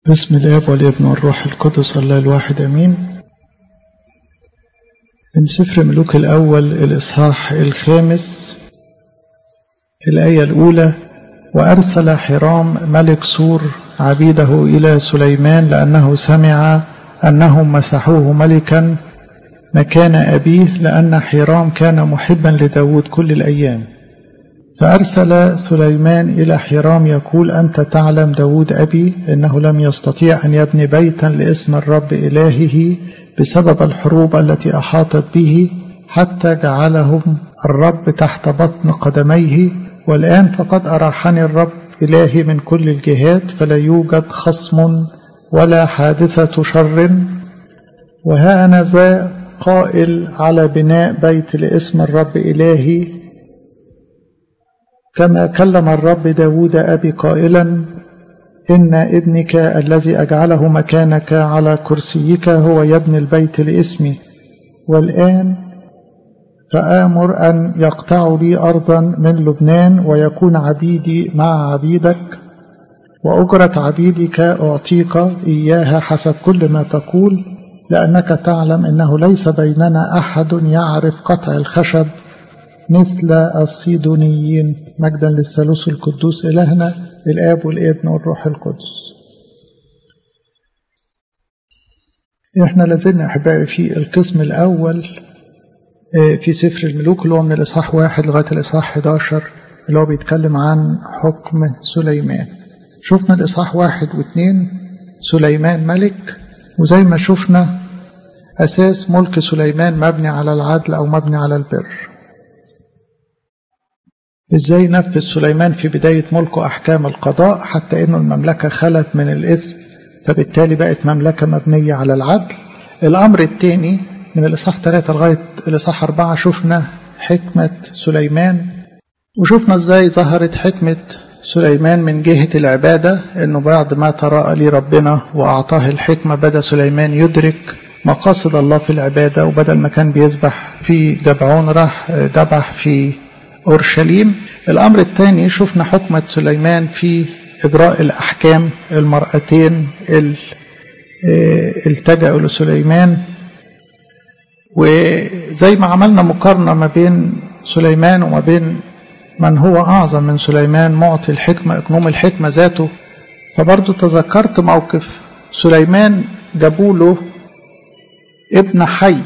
بسم الاب والابن والروح القدس الله الواحد امين من سفر ملوك الاول الاصحاح الخامس الايه الاولى وارسل حرام ملك سور عبيده الى سليمان لانه سمع انهم مسحوه ملكا مكان ابيه لان حرام كان محبا لداود كل الايام فأرسل سليمان إلى حرام يقول أنت تعلم داود أبي إنه لم يستطيع أن يبني بيتا لاسم الرب إلهه بسبب الحروب التي أحاطت به حتى جعلهم الرب تحت بطن قدميه والآن فقد أراحني الرب إلهي من كل الجهات فلا يوجد خصم ولا حادثة شر وها أنا ذا قائل على بناء بيت لاسم الرب إلهي كما كلم الرب داود أبي قائلا إن ابنك الذي أجعله مكانك على كرسيك هو يبني البيت لاسمي والآن فآمر أن يقطعوا لي أرضا من لبنان ويكون عبيدي مع عبيدك وأجرة عبيدك أعطيك إياها حسب كل ما تقول لأنك تعلم أنه ليس بيننا أحد يعرف قطع الخشب مثل الصيدونيين مجدا للثالوث القدوس إلهنا الآب والابن والروح القدس احنا لازلنا أحبائي في القسم الأول في سفر الملوك اللي هو من الإصحاح واحد لغاية الإصحاح 11 اللي هو بيتكلم عن حكم سليمان شفنا الإصحاح واحد واثنين سليمان ملك وزي ما شفنا أساس ملك سليمان مبني على العدل أو مبني على البر ازاي نفذ سليمان في بداية ملكه أحكام القضاء حتى أنه المملكة خلت من الإثم فبالتالي بقت مملكة مبنية على العدل الأمر الثاني من الإصحاح 3 لغاية الإصحاح 4 شفنا حكمة سليمان وشفنا ازاي ظهرت حكمة سليمان من جهة العبادة أنه بعد ما تراءى لي ربنا وأعطاه الحكمة بدأ سليمان يدرك مقاصد الله في العبادة وبدل ما كان بيسبح في جبعون راح ذبح في أورشليم الأمر الثاني شفنا حكمة سليمان في إجراء الأحكام المرأتين التجأوا لسليمان وزي ما عملنا مقارنة ما بين سليمان وما بين من هو أعظم من سليمان معطي الحكمة إقنوم الحكمة ذاته فبرضو تذكرت موقف سليمان جابوا له ابن حي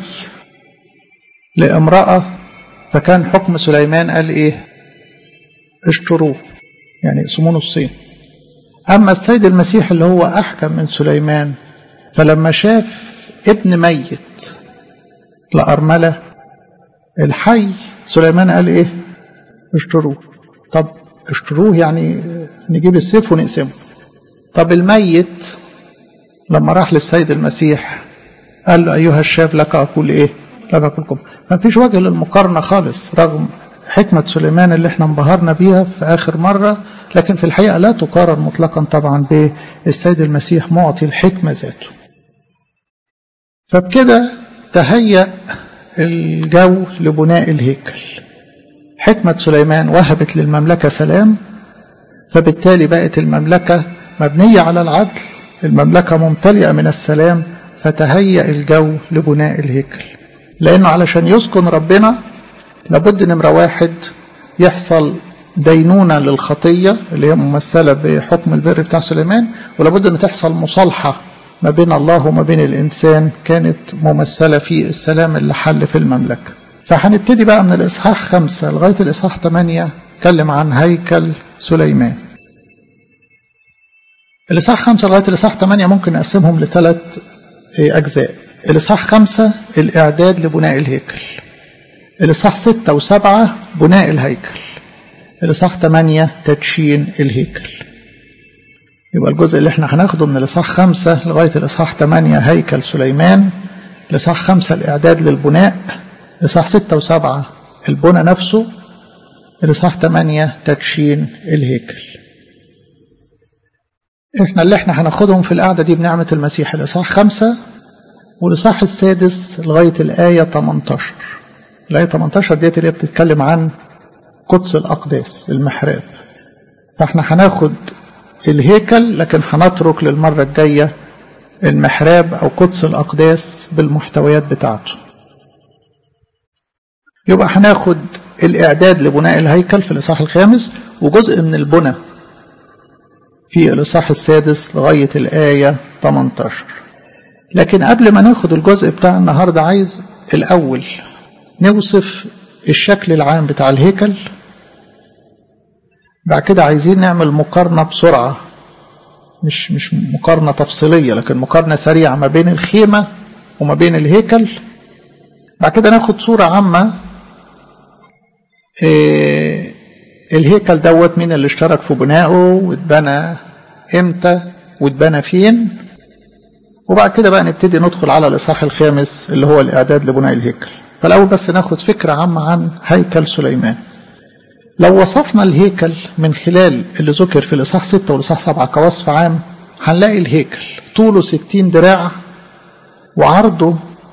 لامرأة فكان حكم سليمان قال ايه اشتروه يعني اقسموه نصين اما السيد المسيح اللي هو احكم من سليمان فلما شاف ابن ميت لأرملة الحي سليمان قال ايه اشتروه طب اشتروه يعني نجيب السيف ونقسمه طب الميت لما راح للسيد المسيح قال له ايها الشاب لك اقول ايه لك اقولكم ما فيش وجه للمقارنة خالص رغم حكمة سليمان اللي احنا انبهرنا بيها في آخر مرة لكن في الحقيقة لا تقارن مطلقا طبعا بالسيد المسيح معطي الحكمة ذاته فبكده تهيأ الجو لبناء الهيكل حكمة سليمان وهبت للمملكة سلام فبالتالي بقت المملكة مبنية على العدل المملكة ممتلئة من السلام فتهيأ الجو لبناء الهيكل لأنه علشان يسكن ربنا لابد نمرة واحد يحصل دينونة للخطية اللي هي ممثلة بحكم البر بتاع سليمان ولابد أن تحصل مصالحة ما بين الله وما بين الإنسان كانت ممثلة في السلام اللي حل في المملكة فهنبتدي بقى من الإصحاح خمسة لغاية الإصحاح ثمانية اتكلم عن هيكل سليمان الإصحاح خمسة لغاية الإصحاح ثمانية ممكن نقسمهم لثلاث أجزاء الإصحاح خمسة الإعداد لبناء الهيكل الإصحاح ستة وسبعة بناء الهيكل الإصحاح ثمانية تدشين الهيكل يبقى الجزء اللي احنا هناخده من الإصحاح خمسة لغاية الإصحاح ثمانية هيكل سليمان الإصحاح خمسة الإعداد للبناء الإصحاح ستة وسبعة البنى نفسه الإصحاح ثمانية تدشين الهيكل احنا اللي احنا هناخدهم في القعدة دي بنعمة المسيح الإصحاح خمسة والإصحاح السادس لغاية الآية 18 الآية 18 ديت اللي بتتكلم عن قدس الأقداس المحراب فاحنا هناخد الهيكل لكن هنترك للمرة الجاية المحراب أو قدس الأقداس بالمحتويات بتاعته يبقى هناخد الإعداد لبناء الهيكل في الإصحاح الخامس وجزء من البنى في الإصحاح السادس لغاية الآية 18 لكن قبل ما ناخد الجزء بتاع النهاردة عايز الأول نوصف الشكل العام بتاع الهيكل بعد كده عايزين نعمل مقارنة بسرعة مش مش مقارنة تفصيلية لكن مقارنة سريعة ما بين الخيمة وما بين الهيكل بعد كده ناخد صورة عامة إيه الهيكل دوت مين اللي اشترك في بنائه واتبنى امتى واتبنى فين وبعد كده بقى نبتدي ندخل على الاصحاح الخامس اللي هو الاعداد لبناء الهيكل فالاول بس ناخد فكره عامه عن هيكل سليمان لو وصفنا الهيكل من خلال اللي ذكر في الاصحاح 6 والاصحاح 7 كوصف عام هنلاقي الهيكل طوله 60 دراع وعرضه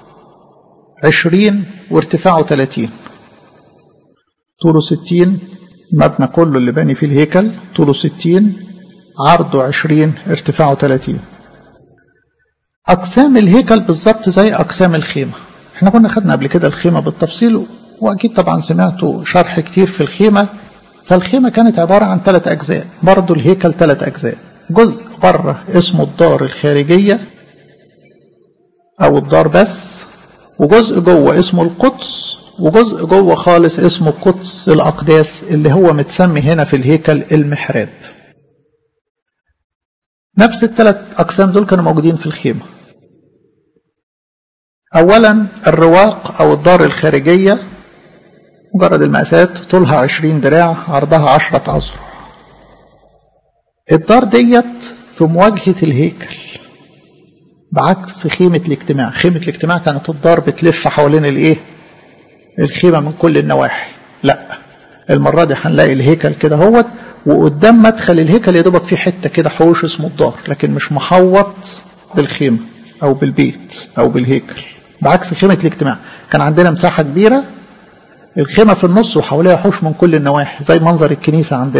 20 وارتفاعه 30 طوله 60 المبنى كله اللي باني فيه الهيكل طوله 60 عرضه 20 ارتفاعه 30 أقسام الهيكل بالظبط زي أقسام الخيمة احنا كنا خدنا قبل كده الخيمة بالتفصيل وأكيد طبعا سمعتوا شرح كتير في الخيمة فالخيمة كانت عبارة عن ثلاث أجزاء برضو الهيكل ثلاث أجزاء جزء بره اسمه الدار الخارجية أو الدار بس وجزء جوه اسمه القدس وجزء جوه خالص اسمه قدس الأقداس اللي هو متسمي هنا في الهيكل المحراب نفس الثلاث أقسام دول كانوا موجودين في الخيمة أولا الرواق أو الدار الخارجية مجرد المقاسات طولها عشرين دراع عرضها عشرة أذرع الدار ديت في مواجهة الهيكل بعكس خيمة الاجتماع خيمة الاجتماع كانت الدار بتلف حوالين الايه الخيمة من كل النواحي لا المرة دي هنلاقي الهيكل كده هوت وقدام مدخل الهيكل يا دوبك في حتة كده حوش اسمه الدار لكن مش محوط بالخيمة أو بالبيت أو بالهيكل بعكس خيمة الاجتماع كان عندنا مساحة كبيرة الخيمة في النص وحواليها حوش من كل النواحي زي منظر الكنيسة عندنا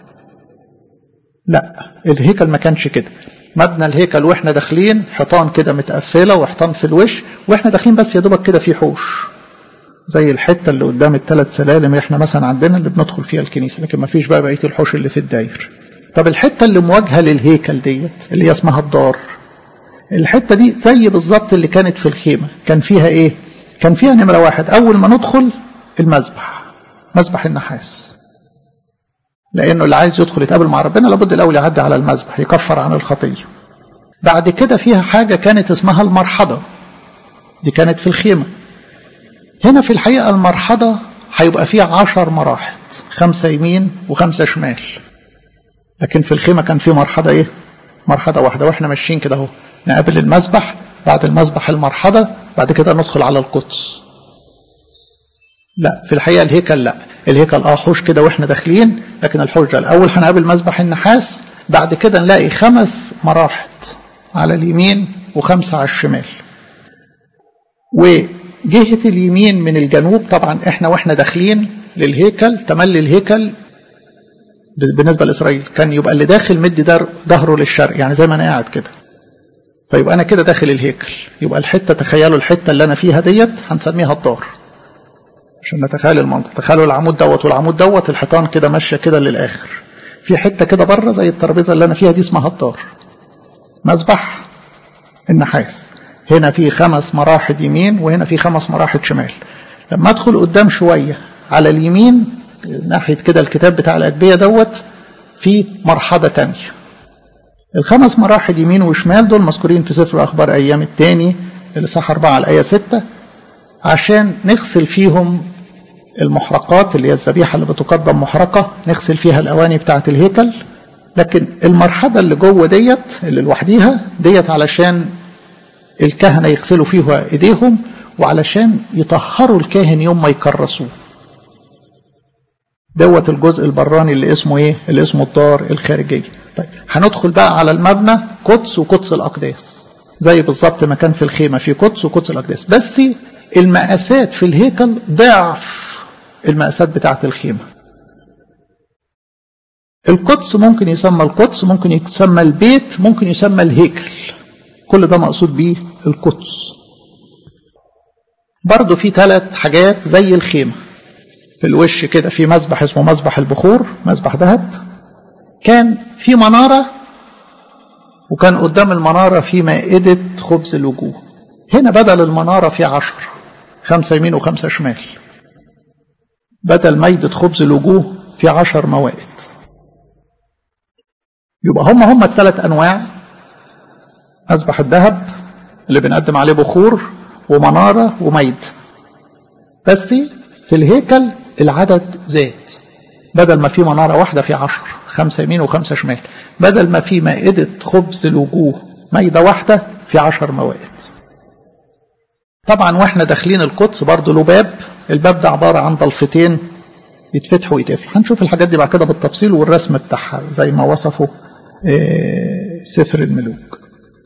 لا الهيكل ما كانش كده مبنى الهيكل واحنا داخلين حيطان كده متقفلة وحيطان في الوش واحنا داخلين بس يا دوبك كده في حوش زي الحته اللي قدام الثلاث سلالم اللي احنا مثلا عندنا اللي بندخل فيها الكنيسه لكن ما فيش بقى بقيه الحوش اللي في الداير طب الحته اللي مواجهه للهيكل ديت اللي هي اسمها الدار الحته دي زي بالظبط اللي كانت في الخيمه كان فيها ايه كان فيها نمره واحد اول ما ندخل المذبح مذبح النحاس لانه اللي عايز يدخل يتقابل مع ربنا لابد الاول يعدي على المذبح يكفر عن الخطيه بعد كده فيها حاجه كانت اسمها المرحضه دي كانت في الخيمه هنا في الحقيقة المرحضة هيبقى فيها عشر مراحض خمسة يمين وخمسة شمال لكن في الخيمة كان في مرحضة ايه مرحضة واحدة واحنا ماشيين كده اهو نقابل المذبح بعد المذبح المرحضة بعد كده ندخل على القدس لا في الحقيقة الهيكل لا الهيكل اه حوش كده واحنا داخلين لكن الحوش ده الاول هنقابل مذبح النحاس بعد كده نلاقي خمس مراحض على اليمين وخمسة على الشمال وجهة اليمين من الجنوب طبعا احنا واحنا داخلين للهيكل تملي الهيكل بالنسبة لإسرائيل كان يبقى اللي داخل مدي ظهره للشرق يعني زي ما أنا قاعد كده فيبقى أنا كده داخل الهيكل يبقى الحتة تخيلوا الحتة اللي أنا فيها ديت هنسميها الدار عشان نتخيل المنظر تخيلوا العمود دوت والعمود دوت الحيطان كده ماشية كده للآخر في حتة كده بره زي الترابيزة اللي أنا فيها دي اسمها الدار مذبح النحاس هنا في خمس مراحل يمين وهنا في خمس مراحل شمال لما ادخل قدام شوية على اليمين ناحية كده الكتاب بتاع الأدبية دوت في مرحلة تانية الخمس مراحل يمين وشمال دول مذكورين في سفر أخبار أيام التاني الإصحاح 4 الآية 6 عشان نغسل فيهم المحرقات اللي هي الذبيحة اللي بتقدم محرقة نغسل فيها الأواني بتاعة الهيكل لكن المرحلة اللي جوه ديت اللي لوحديها ديت علشان الكهنة يغسلوا فيها ايديهم وعلشان يطهروا الكاهن يوم ما يكرسوه دوت الجزء البراني اللي اسمه ايه اللي اسمه الدار الخارجية طيب هندخل بقى على المبنى قدس وقدس الأقداس زي بالظبط ما كان في الخيمة في قدس وقدس الأقداس بس المقاسات في الهيكل ضعف المقاسات بتاعة الخيمة القدس ممكن يسمى القدس ممكن يسمى البيت ممكن يسمى الهيكل كل ده مقصود بيه القدس برضه في ثلاث حاجات زي الخيمة في الوش كده في مسبح اسمه مسبح البخور مسبح ذهب كان في منارة وكان قدام المنارة في مائدة خبز الوجوه هنا بدل المنارة في عشر خمسة يمين وخمسة شمال بدل مائدة خبز الوجوه في عشر موائد يبقى هم هم الثلاث أنواع مسبح الذهب اللي بنقدم عليه بخور ومنارة وميد بس في الهيكل العدد زاد بدل ما في منارة واحدة في عشر خمسة يمين وخمسة شمال بدل ما في مائدة خبز الوجوه ميدة واحدة في عشر موائد طبعا واحنا داخلين القدس برضه له باب الباب ده عبارة عن ضلفتين يتفتحوا ويتقفلوا هنشوف الحاجات دي بعد كده بالتفصيل والرسم بتاعها زي ما وصفه سفر الملوك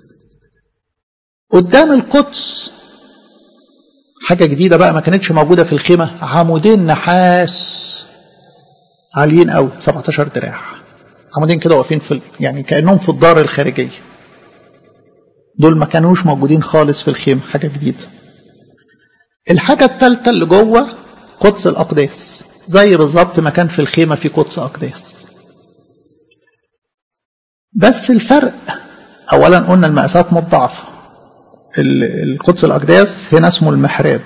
قدام القدس حاجة جديدة بقى ما كانتش موجودة في الخيمة عمودين نحاس عاليين قوي 17 دراع عمودين كده واقفين في يعني كأنهم في الدار الخارجية دول ما كانوش موجودين خالص في الخيمة حاجة جديدة الحاجة الثالثة اللي جوه قدس الأقداس زي بالظبط ما كان في الخيمة في قدس أقداس بس الفرق أولا قلنا المقاسات مضاعفة القدس الأقداس هنا اسمه المحراب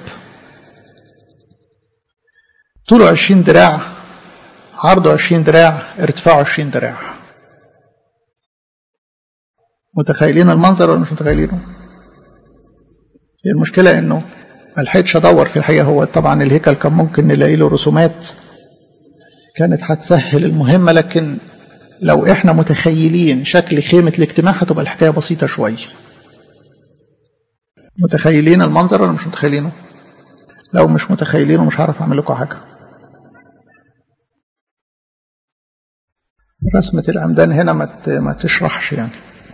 طوله 20 دراع عرضه 20 دراع ارتفاعه 20 دراع متخيلين المنظر ولا مش متخيلينه المشكلة انه ما لحقتش ادور في الحقيقة هو طبعا الهيكل كان ممكن نلاقي له رسومات كانت هتسهل المهمة لكن لو احنا متخيلين شكل خيمة الاجتماع هتبقى الحكاية بسيطة شوية متخيلين المنظر ولا مش متخيلينه لو مش متخيلينه مش هعرف اعمل لكم حاجة رسمة العمدان هنا ما تشرحش يعني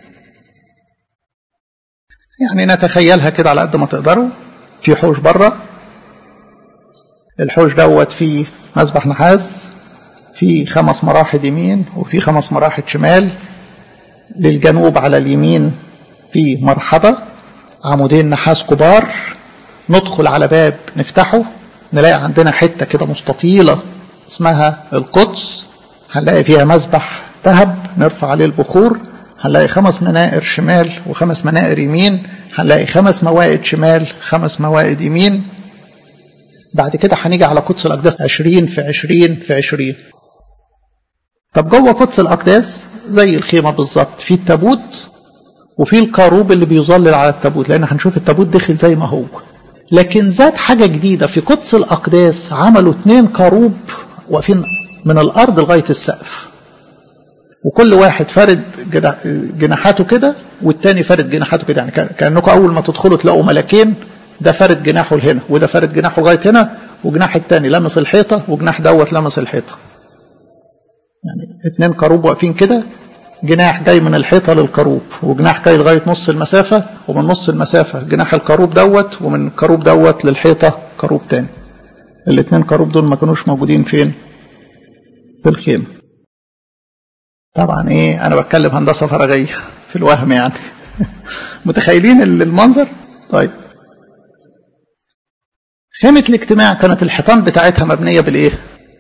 يعني نتخيلها كده على قد ما تقدروا في حوش بره الحوش دوت فيه مسبح نحاس في خمس مراحل يمين وفي خمس مراحل شمال للجنوب على اليمين في مرحبة عمودين نحاس كبار ندخل على باب نفتحه نلاقي عندنا حتة كده مستطيلة اسمها القدس هنلاقي فيها مسبح ذهب نرفع عليه البخور هنلاقي خمس منائر شمال وخمس منائر يمين هنلاقي خمس موائد شمال خمس موائد يمين بعد كده هنيجي على قدس الأقداس عشرين في عشرين في عشرين طب جوه قدس الأقداس زي الخيمة بالظبط في التابوت وفي الكاروب اللي بيظلل على التابوت لأن هنشوف التابوت دخل زي ما هو لكن زاد حاجة جديدة في قدس الأقداس عملوا اتنين كاروب واقفين من الأرض لغاية السقف وكل واحد فارد جناحاته كده والتاني فارد جناحاته كده يعني كأنكم أول ما تدخلوا تلاقوا ملكين ده فارد جناحه لهنا وده فارد جناحه لغاية هنا وجناح التاني لمس الحيطة وجناح دوت لمس الحيطة يعني اتنين كروب واقفين كده جناح جاي من الحيطة للكروب وجناح جاي لغاية نص المسافة ومن نص المسافة جناح الكروب دوت ومن الكروب دوت للحيطة كروب تاني الاتنين كروب دول ما كانوش موجودين فين في الخيمة طبعا ايه انا بتكلم هندسة فراغية في الوهم يعني متخيلين المنظر طيب خيمة الاجتماع كانت الحيطان بتاعتها مبنية بالايه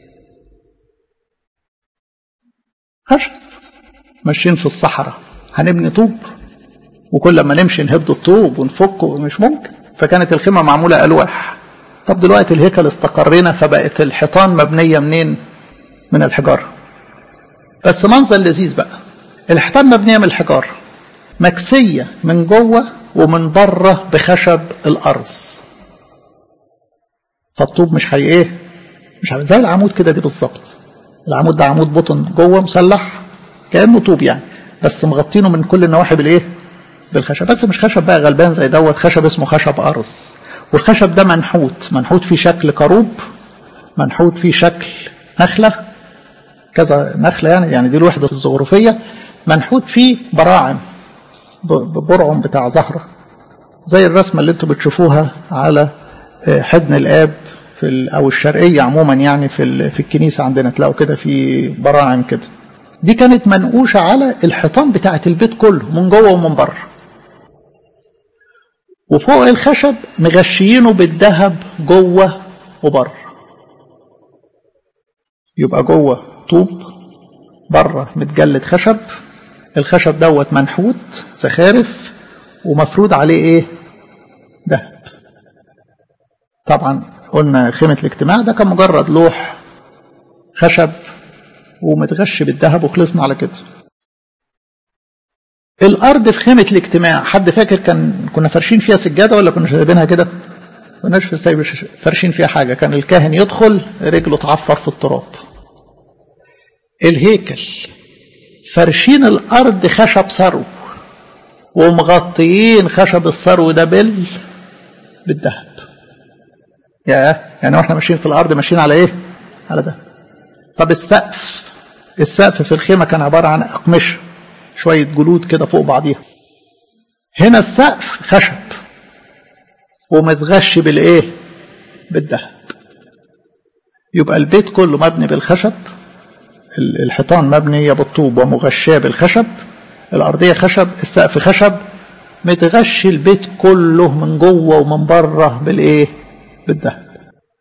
خشب ماشيين في الصحراء هنبني طوب وكل ما نمشي نهد الطوب ونفكه مش ممكن فكانت الخيمة معمولة ألواح طب دلوقتي الهيكل استقرينا فبقت الحيطان مبنية منين من الحجارة بس منظر لذيذ بقى الحيطان مبنية من الحجارة مكسية من جوه ومن بره بخشب الأرز فالطوب مش هي ايه مش زي العمود كده دي بالظبط العمود ده عمود بطن جوه مسلح كانه طوب يعني بس مغطينه من كل النواحي بالايه بالخشب بس مش خشب بقى غلبان زي دوت خشب اسمه خشب ارز والخشب ده منحوت منحوت فيه شكل كروب منحوت فيه شكل نخله كذا نخله يعني يعني دي الوحده الزخرفيه منحوت فيه براعم ببرعم بتاع زهره زي الرسمه اللي انتم بتشوفوها على حضن الاب في او الشرقيه عموما يعني في في الكنيسه عندنا تلاقوا كده في براعم كده دي كانت منقوشة على الحيطان بتاعة البيت كله من جوه ومن بره وفوق الخشب مغشيينه بالذهب جوه وبره يبقى جوه طوب بره متجلد خشب الخشب دوت منحوت زخارف ومفروض عليه ايه ذهب طبعا قلنا خيمة الاجتماع ده كان مجرد لوح خشب ومتغش بالذهب وخلصنا على كده الارض في خيمة الاجتماع حد فاكر كان كنا فرشين فيها سجادة ولا كنا سايبينها كده كناش فرشين فيها حاجة كان الكاهن يدخل رجله تعفر في التراب الهيكل فرشين الارض خشب ثرو ومغطيين خشب الثرو ده بال بالذهب يا يعني واحنا ماشيين في الارض ماشيين على ايه على ده طب السقف السقف في الخيمه كان عباره عن اقمشه شويه جلود كده فوق بعضيها هنا السقف خشب ومتغش بالايه بالذهب يبقى البيت كله مبني بالخشب الحيطان مبنيه بالطوب ومغشاه بالخشب الارضيه خشب السقف خشب متغشي البيت كله من جوه ومن بره بالايه بالذهب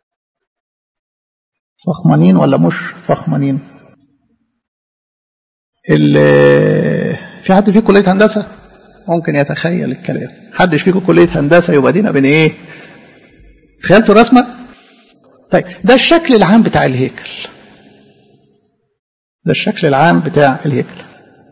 فخمانين ولا مش فخمانين في حد فيكم كليه هندسه ممكن يتخيل الكلام حدش فيكم كليه هندسه يبقى دينا بين ايه تخيلتوا الرسمه طيب ده الشكل العام بتاع الهيكل ده الشكل العام بتاع الهيكل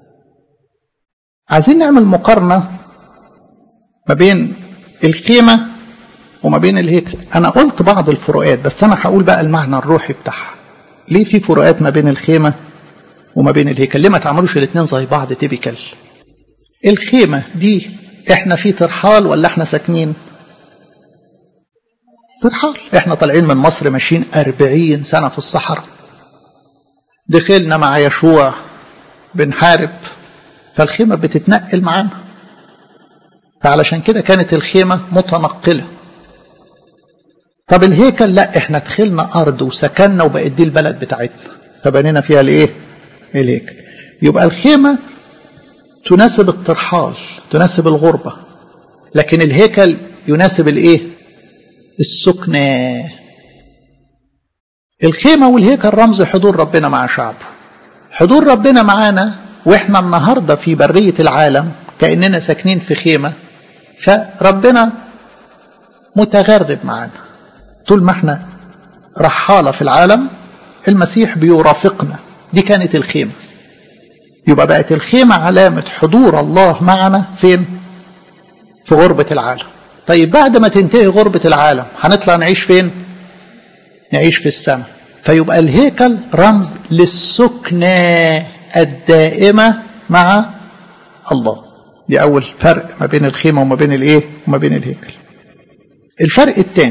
عايزين نعمل مقارنه ما بين القيمه وما بين الهيكل انا قلت بعض الفروقات بس انا هقول بقى المعنى الروحي بتاعها ليه في فروقات ما بين الخيمه وما بين الهيكل ليه ما تعملوش الاثنين زي بعض تيبيكال الخيمه دي احنا في ترحال ولا احنا ساكنين ترحال احنا طالعين من مصر ماشيين أربعين سنة في الصحراء دخلنا مع يشوع بنحارب فالخيمة بتتنقل معانا فعلشان كده كانت الخيمة متنقلة طب الهيكل لا احنا دخلنا ارض وسكننا وبقت دي البلد بتاعتنا فبنينا فيها الايه الهيكل يبقى الخيمة تناسب الترحال تناسب الغربة لكن الهيكل يناسب الايه السكنة الخيمة والهيكل رمز حضور ربنا مع شعبه حضور ربنا معانا واحنا النهاردة في برية العالم كأننا ساكنين في خيمة فربنا متغرب معانا طول ما احنا رحالة في العالم المسيح بيرافقنا دي كانت الخيمة يبقى بقت الخيمة علامة حضور الله معنا فين في غربة العالم طيب بعد ما تنتهي غربة العالم هنطلع نعيش فين نعيش في السماء فيبقى الهيكل رمز للسكنة الدائمة مع الله دي أول فرق ما بين الخيمة وما بين الإيه وما بين الهيكل الفرق الثاني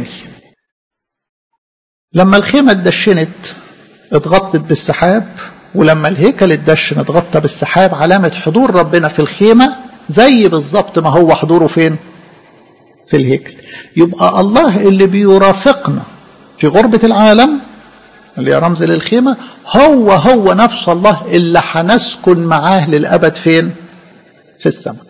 لما الخيمة اتدشنت اتغطت بالسحاب ولما الهيكل اتدشن اتغطى بالسحاب علامة حضور ربنا في الخيمة زي بالظبط ما هو حضوره فين في الهيكل يبقى الله اللي بيرافقنا في غربة العالم اللي هي رمز للخيمة هو هو نفس الله اللي هنسكن معاه للأبد فين في السماء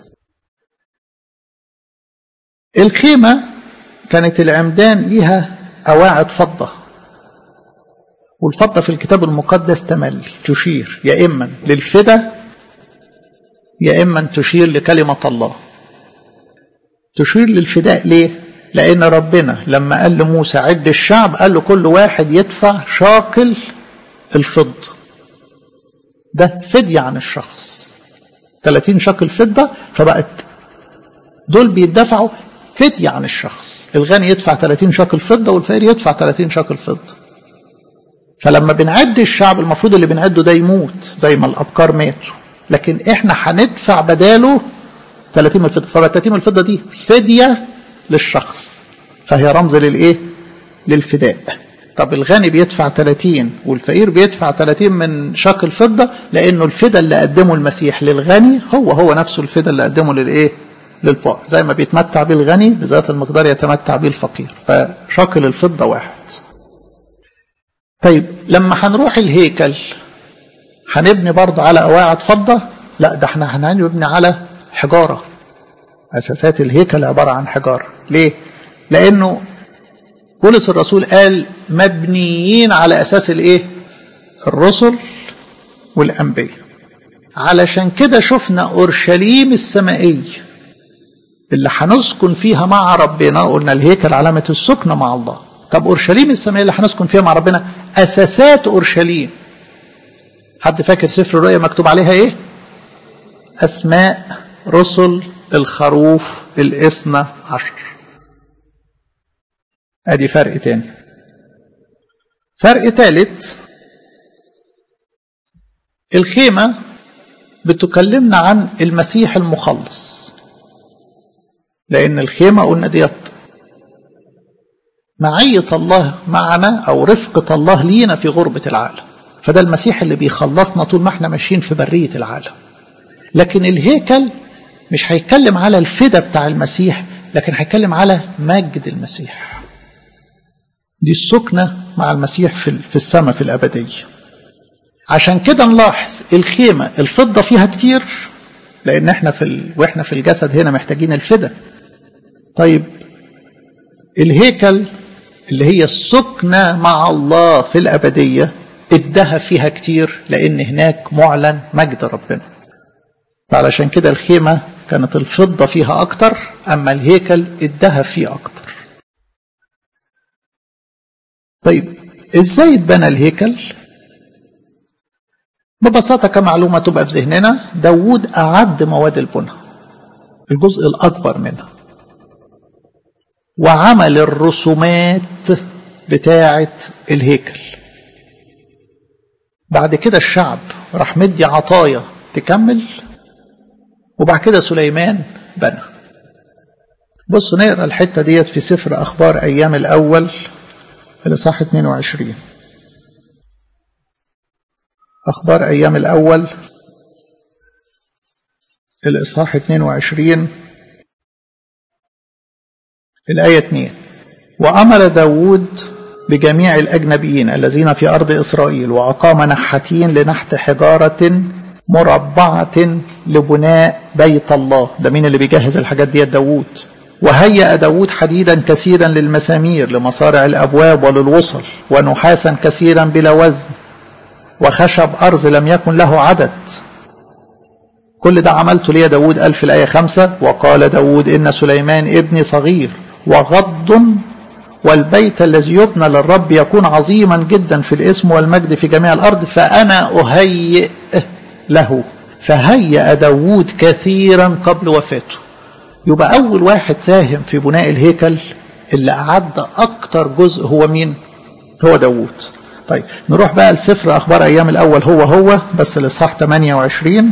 الخيمة كانت العمدان ليها أواعد فضة والفضة في الكتاب المقدس تملي تشير يا إما للفدا يا إما تشير لكلمة الله تشير للفداء ليه لأن ربنا لما قال لموسى عد الشعب قال له كل واحد يدفع شاكل الفضة ده فدية عن الشخص 30 شاكل فضة فبقت دول بيدفعوا فدية عن الشخص الغني يدفع 30 شاكل فضة والفقير يدفع 30 شاكل فضة فلما بنعد الشعب المفروض اللي بنعده ده يموت زي ما الأبكار ماتوا لكن احنا هندفع بداله 30 من الفضة فبقى 30 من الفضة دي فدية للشخص فهي رمز للايه للفداء طب الغني بيدفع 30 والفقير بيدفع 30 من شاكل فضة لأنه الفدا اللي قدمه المسيح للغني هو هو نفسه الفدا اللي قدمه للإيه للفقر زي ما بيتمتع به الغني بذات المقدار يتمتع به الفقير فشاكل الفضة واحد طيب لما هنروح الهيكل هنبني برضه على قواعد فضة لا ده احنا هنبني على حجارة أساسات الهيكل عبارة عن حجارة ليه؟ لأنه بولس الرسول قال مبنيين على أساس الإيه؟ الرسل والأنبياء علشان كده شفنا أورشليم السمائية اللي هنسكن فيها مع ربنا قلنا الهيكل علامة السكنة مع الله طب أورشليم السمائية اللي هنسكن فيها مع ربنا أساسات أورشليم حد فاكر سفر الرؤيا مكتوب عليها إيه أسماء رسل الخروف الاثنى عشر ادي فرق تاني فرق ثالث الخيمة بتكلمنا عن المسيح المخلص لأن الخيمة قلنا ديت معية الله معنا أو رفقة الله لينا في غربة العالم فده المسيح اللي بيخلصنا طول ما احنا ماشيين في برية العالم لكن الهيكل مش هيتكلم على الفدا بتاع المسيح لكن هيتكلم على مجد المسيح دي السكنة مع المسيح في في السماء في الأبدية عشان كده نلاحظ الخيمة الفضة فيها كتير لأن احنا في ال... واحنا في الجسد هنا محتاجين الفدا طيب الهيكل اللي هي السكنة مع الله في الأبدية الذهب فيها كتير لأن هناك معلن مجد ربنا فعلشان كده الخيمة كانت الفضة فيها أكتر أما الهيكل الذهب فيه أكتر طيب إزاي اتبنى الهيكل ببساطة كمعلومة تبقى في ذهننا داود أعد مواد البنى الجزء الأكبر منها وعمل الرسومات بتاعة الهيكل بعد كده الشعب راح مدي عطايا تكمل وبعد كده سليمان بنى بصوا نقرا الحته ديت في سفر اخبار ايام الاول الاصحاح 22 اخبار ايام الاول الاصحاح 22 الايه 2 وامر داود بجميع الاجنبيين الذين في ارض اسرائيل واقام نحاتين لنحت حجاره مربعة لبناء بيت الله ده مين اللي بيجهز الحاجات دي داوود وهيأ داود حديدا كثيرا للمسامير لمصارع الأبواب وللوصل ونحاسا كثيرا بلا وزن وخشب أرز لم يكن له عدد كل ده عملته لي داود قال في الآية خمسة وقال داود إن سليمان ابني صغير وغض والبيت الذي يبنى للرب يكون عظيما جدا في الاسم والمجد في جميع الأرض فأنا أهيئ له فهيأ داود كثيرا قبل وفاته يبقى أول واحد ساهم في بناء الهيكل اللي أعد أكتر جزء هو مين هو داود طيب نروح بقى لسفر أخبار أيام الأول هو هو بس الإصحاح 28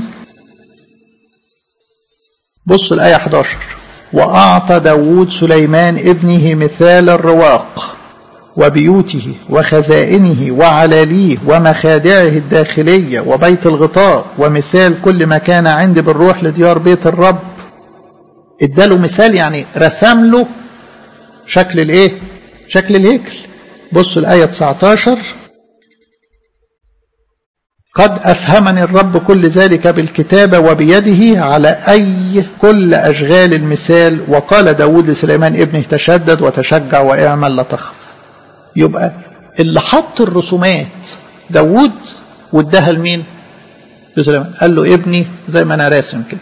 بصوا الآية 11 وأعطى داود سليمان ابنه مثال الرواق وبيوته وخزائنه وعلاليه ومخادعه الداخلية وبيت الغطاء ومثال كل ما كان عندي بالروح لديار بيت الرب اداله مثال يعني رسم له شكل الايه شكل الهيكل بصوا الآية 19 قد أفهمني الرب كل ذلك بالكتابة وبيده على أي كل أشغال المثال وقال داود لسليمان ابنه تشدد وتشجع واعمل لا تخف يبقى اللي حط الرسومات داود واداها لمين لسليمان قال له ابني زي ما انا راسم كده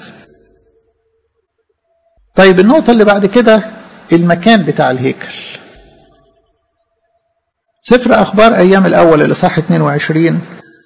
طيب النقطة اللي بعد كده المكان بتاع الهيكل سفر أخبار أيام الأول الإصحاح 22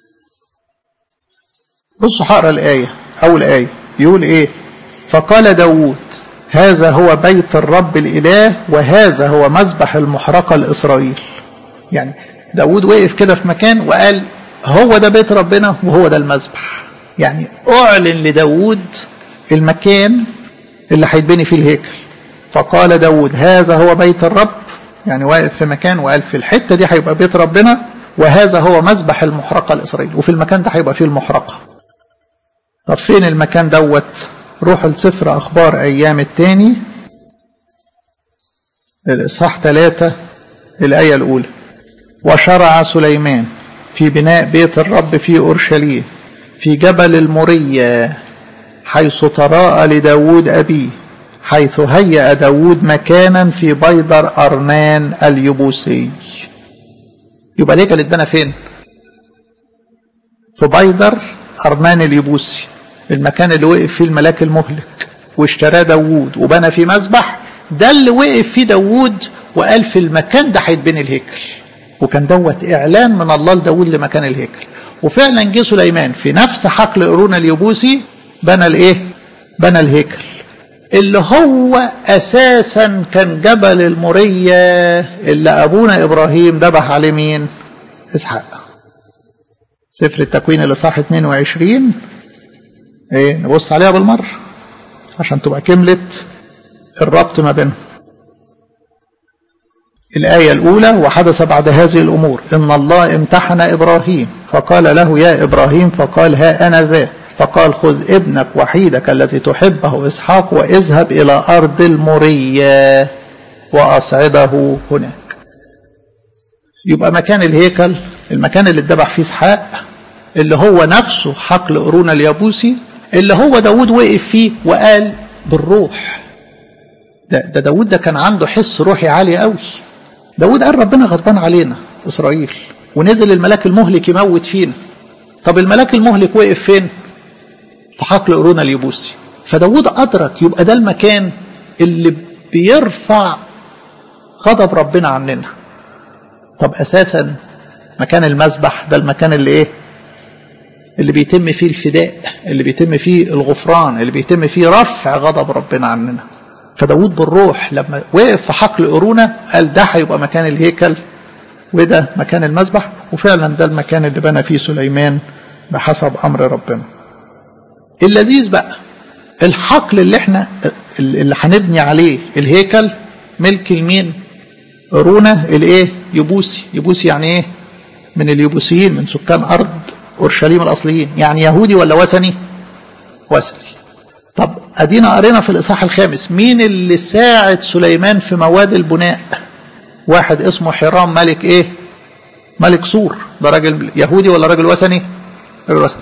بصوا هقرا الآية أول آية يقول إيه فقال داود هذا هو بيت الرب الإله وهذا هو مذبح المحرقة لإسرائيل يعني داود وقف كده في مكان وقال هو ده بيت ربنا وهو ده المذبح يعني أعلن لداود المكان اللي هيتبني فيه الهيكل فقال داود هذا هو بيت الرب يعني واقف في مكان وقال في الحتة دي هيبقى بيت ربنا وهذا هو مذبح المحرقة لإسرائيل وفي المكان ده هيبقى فيه المحرقة طب فين المكان دوت روحوا لسفر أخبار أيام التاني الإصحاح ثلاثة الآية الأولى وشرع سليمان في بناء بيت الرب في أورشليم في جبل المرية حيث تراءى لداود أبيه حيث هيأ داود مكانا في بيدر أرنان اليبوسي يبقى الهيكل اتبنى فين في بيدر أرنان اليبوسي المكان اللي وقف فيه الملاك المهلك واشتراه داوود وبنى فيه مسبح ده اللي وقف فيه داوود وقال في المكان ده هيتبني الهيكل وكان دوت إعلان من الله لداوود لمكان الهيكل وفعلا جه سليمان في نفس حقل قرون اليبوسي بنى الايه بنى الهيكل اللي هو اساسا كان جبل الموريه اللي ابونا ابراهيم ذبح عليه مين اسحاق سفر التكوين اللي صح 22 ايه نبص عليها بالمره عشان تبقى كملت الربط ما بينهم الآية الأولى وحدث بعد هذه الأمور إن الله امتحن إبراهيم فقال له يا إبراهيم فقال ها أنا ذا فقال خذ ابنك وحيدك الذي تحبه إسحاق واذهب إلى أرض المورية وأصعده هناك يبقى مكان الهيكل المكان اللي اتذبح فيه إسحاق اللي هو نفسه حقل قرون اليابوسي اللي هو داود وقف فيه وقال بالروح ده, ده داود ده كان عنده حس روحي عالي قوي داود قال ربنا غضبان علينا إسرائيل ونزل الملاك المهلك يموت فينا طب الملاك المهلك وقف فين في حقل قرون اليبوسي فداود أدرك يبقى ده المكان اللي بيرفع غضب ربنا عننا طب أساسا مكان المذبح ده المكان اللي إيه اللي بيتم فيه الفداء اللي بيتم فيه الغفران اللي بيتم فيه رفع غضب ربنا عننا فداود بالروح لما وقف في حقل قرونه قال ده هيبقى مكان الهيكل وده مكان المذبح وفعلا ده المكان اللي بنى فيه سليمان بحسب امر ربنا اللذيذ بقى الحقل اللي احنا اللي هنبني عليه الهيكل ملك المين قرونه الايه يبوسي يبوسي يعني ايه من اليبوسيين من سكان ارض اورشليم الاصليين يعني يهودي ولا وثني وثني طب ادينا قرينا في الاصحاح الخامس مين اللي ساعد سليمان في مواد البناء واحد اسمه حرام ملك ايه ملك سور ده راجل يهودي ولا راجل وثني راجل وثني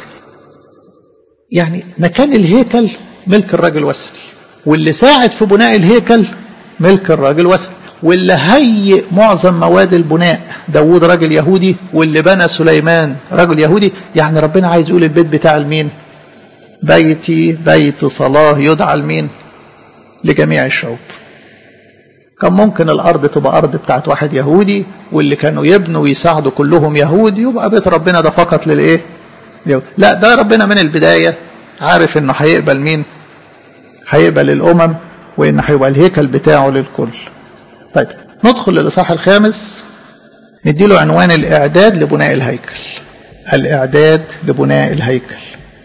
يعني مكان الهيكل ملك الراجل وثني واللي ساعد في بناء الهيكل ملك الراجل وثني واللي هيئ معظم مواد البناء داوود راجل يهودي واللي بنى سليمان راجل يهودي يعني ربنا عايز يقول البيت بتاع المين بيتي بيت صلاة يدعى لمين لجميع الشعوب كان ممكن الأرض تبقى أرض بتاعت واحد يهودي واللي كانوا يبنوا ويساعدوا كلهم يهود يبقى بيت ربنا ده فقط للإيه لا ده ربنا من البداية عارف إنه هيقبل مين هيقبل الأمم وإن هيبقى الهيكل بتاعه للكل طيب ندخل للإصحاح الخامس نديله عنوان الإعداد لبناء الهيكل الإعداد لبناء الهيكل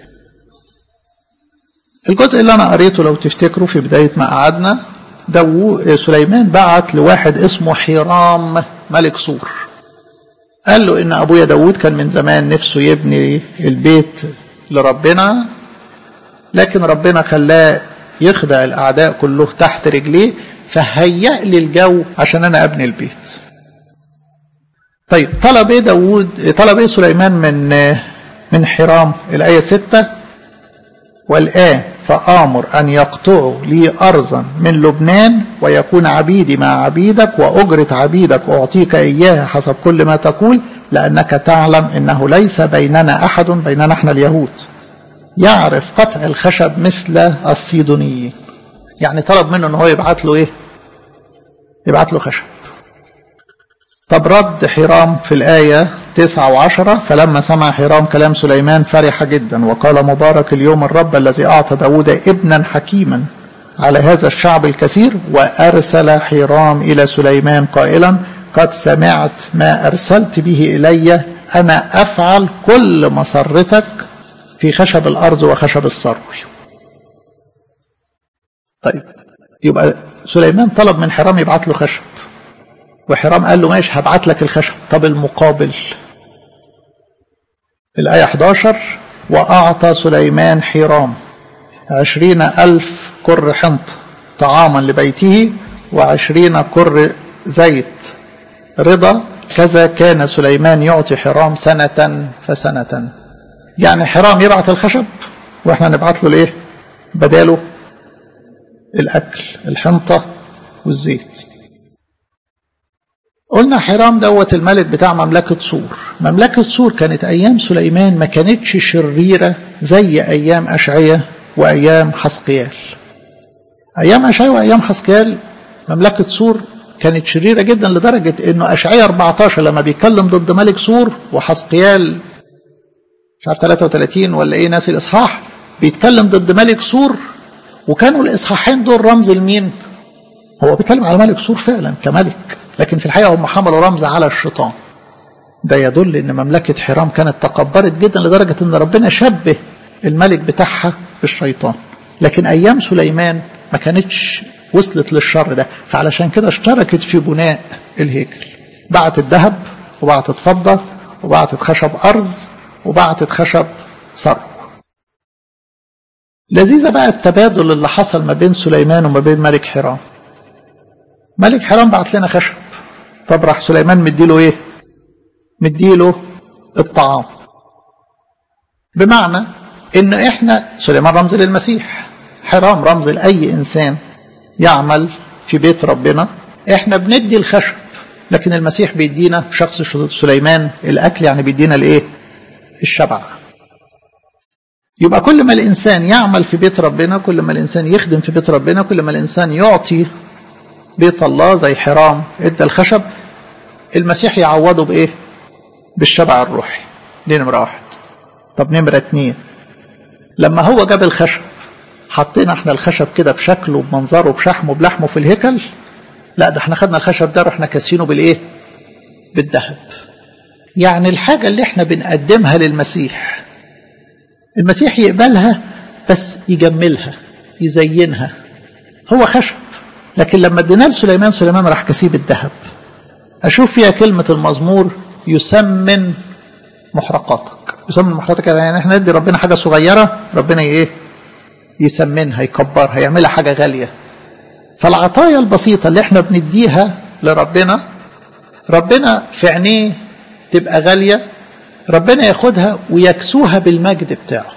الجزء اللي أنا قريته لو تفتكروا في بداية ما قعدنا دو سليمان بعت لواحد اسمه حرام ملك سور قال له إن أبويا داود كان من زمان نفسه يبني البيت لربنا لكن ربنا خلاه يخدع الأعداء كله تحت رجليه فهيأ لي الجو عشان أنا أبني البيت طيب طلب إيه داود طلب إيه سليمان من من حرام الآية ستة والآن فآمر أن يقطعوا لي أرضا من لبنان ويكون عبيدي مع عبيدك وأجرة عبيدك أعطيك إياها حسب كل ما تقول لأنك تعلم أنه ليس بيننا أحد بيننا احنا اليهود يعرف قطع الخشب مثل الصيدونيين يعني طلب منه ان هو يبعت له ايه يبعت له خشب طب رد حرام في الآية تسعة وعشرة فلما سمع حرام كلام سليمان فرح جدا وقال مبارك اليوم الرب الذي أعطى داود ابنا حكيما على هذا الشعب الكثير وأرسل حرام إلى سليمان قائلا قد سمعت ما أرسلت به إلي أنا أفعل كل مسرتك في خشب الأرض وخشب الصروي طيب يبقى سليمان طلب من حرام يبعت له خشب وحرام قال له ماشي هبعت لك الخشب طب المقابل الآية 11 وأعطى سليمان حرام عشرين ألف كر حنط طعاما لبيته وعشرين كر زيت رضا كذا كان سليمان يعطي حرام سنة فسنة يعني حرام يبعت الخشب واحنا نبعت له الايه بداله الاكل الحنطه والزيت قلنا حرام دوت الملك بتاع مملكة صور مملكة صور كانت أيام سليمان ما كانتش شريرة زي أيام أشعية وأيام حسقيال أيام أشعية وأيام حسقيال مملكة صور كانت شريرة جدا لدرجة أنه أشعية 14 لما بيتكلم ضد ملك صور وحسقيال مش عارف 33 ولا إيه ناسي الإصحاح بيتكلم ضد ملك صور وكانوا الإصحاحين دول رمز لمين؟ هو بيتكلم على ملك صور فعلا كملك لكن في الحقيقة هم حملوا رمز على الشيطان ده يدل ان مملكة حرام كانت تكبرت جدا لدرجة ان ربنا شبه الملك بتاعها بالشيطان لكن ايام سليمان ما كانتش وصلت للشر ده فعلشان كده اشتركت في بناء الهيكل بعتت ذهب وبعتت فضة وبعتت خشب أرز وبعتت خشب صرو لذيذة بقى التبادل اللي حصل ما بين سليمان وما بين ملك حرام ملك حرام بعت لنا خشب طب راح سليمان مديله ايه مديله الطعام بمعنى ان احنا سليمان رمز للمسيح حرام رمز لاي انسان يعمل في بيت ربنا احنا بندي الخشب لكن المسيح بيدينا في شخص سليمان الاكل يعني بيدينا الايه الشبع يبقى كل ما الانسان يعمل في بيت ربنا كل ما الانسان يخدم في بيت ربنا كل ما الانسان يعطي بيت الله زي حرام ادى الخشب المسيح يعوضه بايه بالشبع الروحي دي نمرة واحد طب نمرة اتنين لما هو جاب الخشب حطينا احنا الخشب كده بشكله بمنظره بشحمه بلحمه في الهيكل لا ده احنا خدنا الخشب ده رحنا كاسينه بالايه بالذهب يعني الحاجة اللي احنا بنقدمها للمسيح المسيح يقبلها بس يجملها يزينها هو خشب لكن لما ادينا لسليمان سليمان راح كسيب الذهب اشوف فيها كلمة المزمور يسمن محرقاتك يسمن محرقاتك يعني احنا ندي ربنا حاجة صغيرة ربنا ايه يسمنها يكبرها يعملها حاجة غالية فالعطايا البسيطة اللي احنا بنديها لربنا ربنا في عينيه تبقى غالية ربنا ياخدها ويكسوها بالمجد بتاعه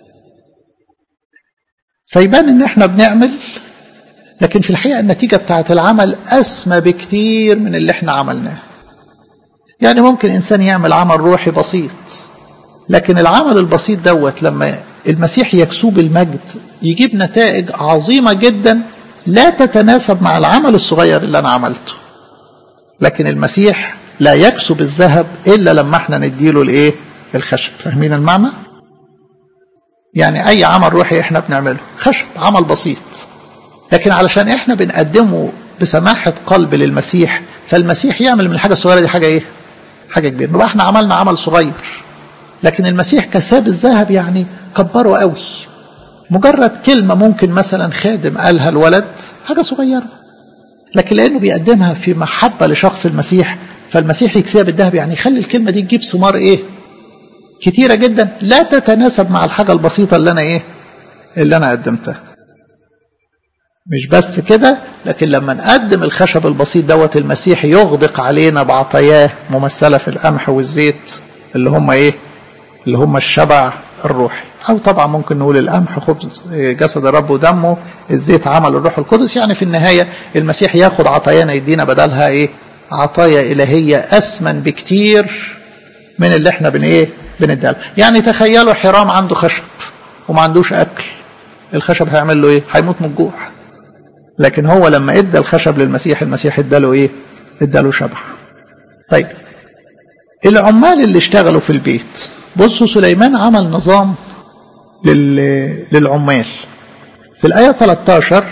فيبان ان احنا بنعمل لكن في الحقيقة النتيجة بتاعت العمل أسمى بكتير من اللي احنا عملناه يعني ممكن إنسان يعمل عمل روحي بسيط لكن العمل البسيط دوت لما المسيح يكسوه بالمجد يجيب نتائج عظيمة جدا لا تتناسب مع العمل الصغير اللي أنا عملته لكن المسيح لا يكسب الذهب إلا لما احنا نديله الإيه الخشب فاهمين المعنى يعني أي عمل روحي احنا بنعمله خشب عمل بسيط لكن علشان احنا بنقدمه بسماحة قلب للمسيح فالمسيح يعمل من الحاجة الصغيرة دي حاجة ايه حاجة كبيرة نبقى احنا عملنا عمل صغير لكن المسيح كساب الذهب يعني كبره قوي مجرد كلمة ممكن مثلا خادم قالها الولد حاجة صغيرة لكن لأنه بيقدمها في محبة لشخص المسيح فالمسيح يكسبها بالذهب يعني يخلي الكلمة دي تجيب ثمار ايه كتيرة جدا لا تتناسب مع الحاجة البسيطة اللي أنا ايه اللي أنا قدمتها مش بس كده لكن لما نقدم الخشب البسيط دوت المسيح يغدق علينا بعطاياه ممثله في القمح والزيت اللي هم ايه اللي هم الشبع الروحي او طبعا ممكن نقول القمح خبز جسد الرب ودمه الزيت عمل الروح القدس يعني في النهايه المسيح ياخد عطايانا يدينا بدلها ايه عطايا الهيه اثمن بكتير من اللي احنا بن ايه بنديها يعني تخيلوا حرام عنده خشب وما عندوش اكل الخشب هيعمل له ايه هيموت من الجوع لكن هو لما ادى الخشب للمسيح المسيح اداله ايه اداله شبع طيب العمال اللي اشتغلوا في البيت بصوا سليمان عمل نظام لل... للعمال في الآية 13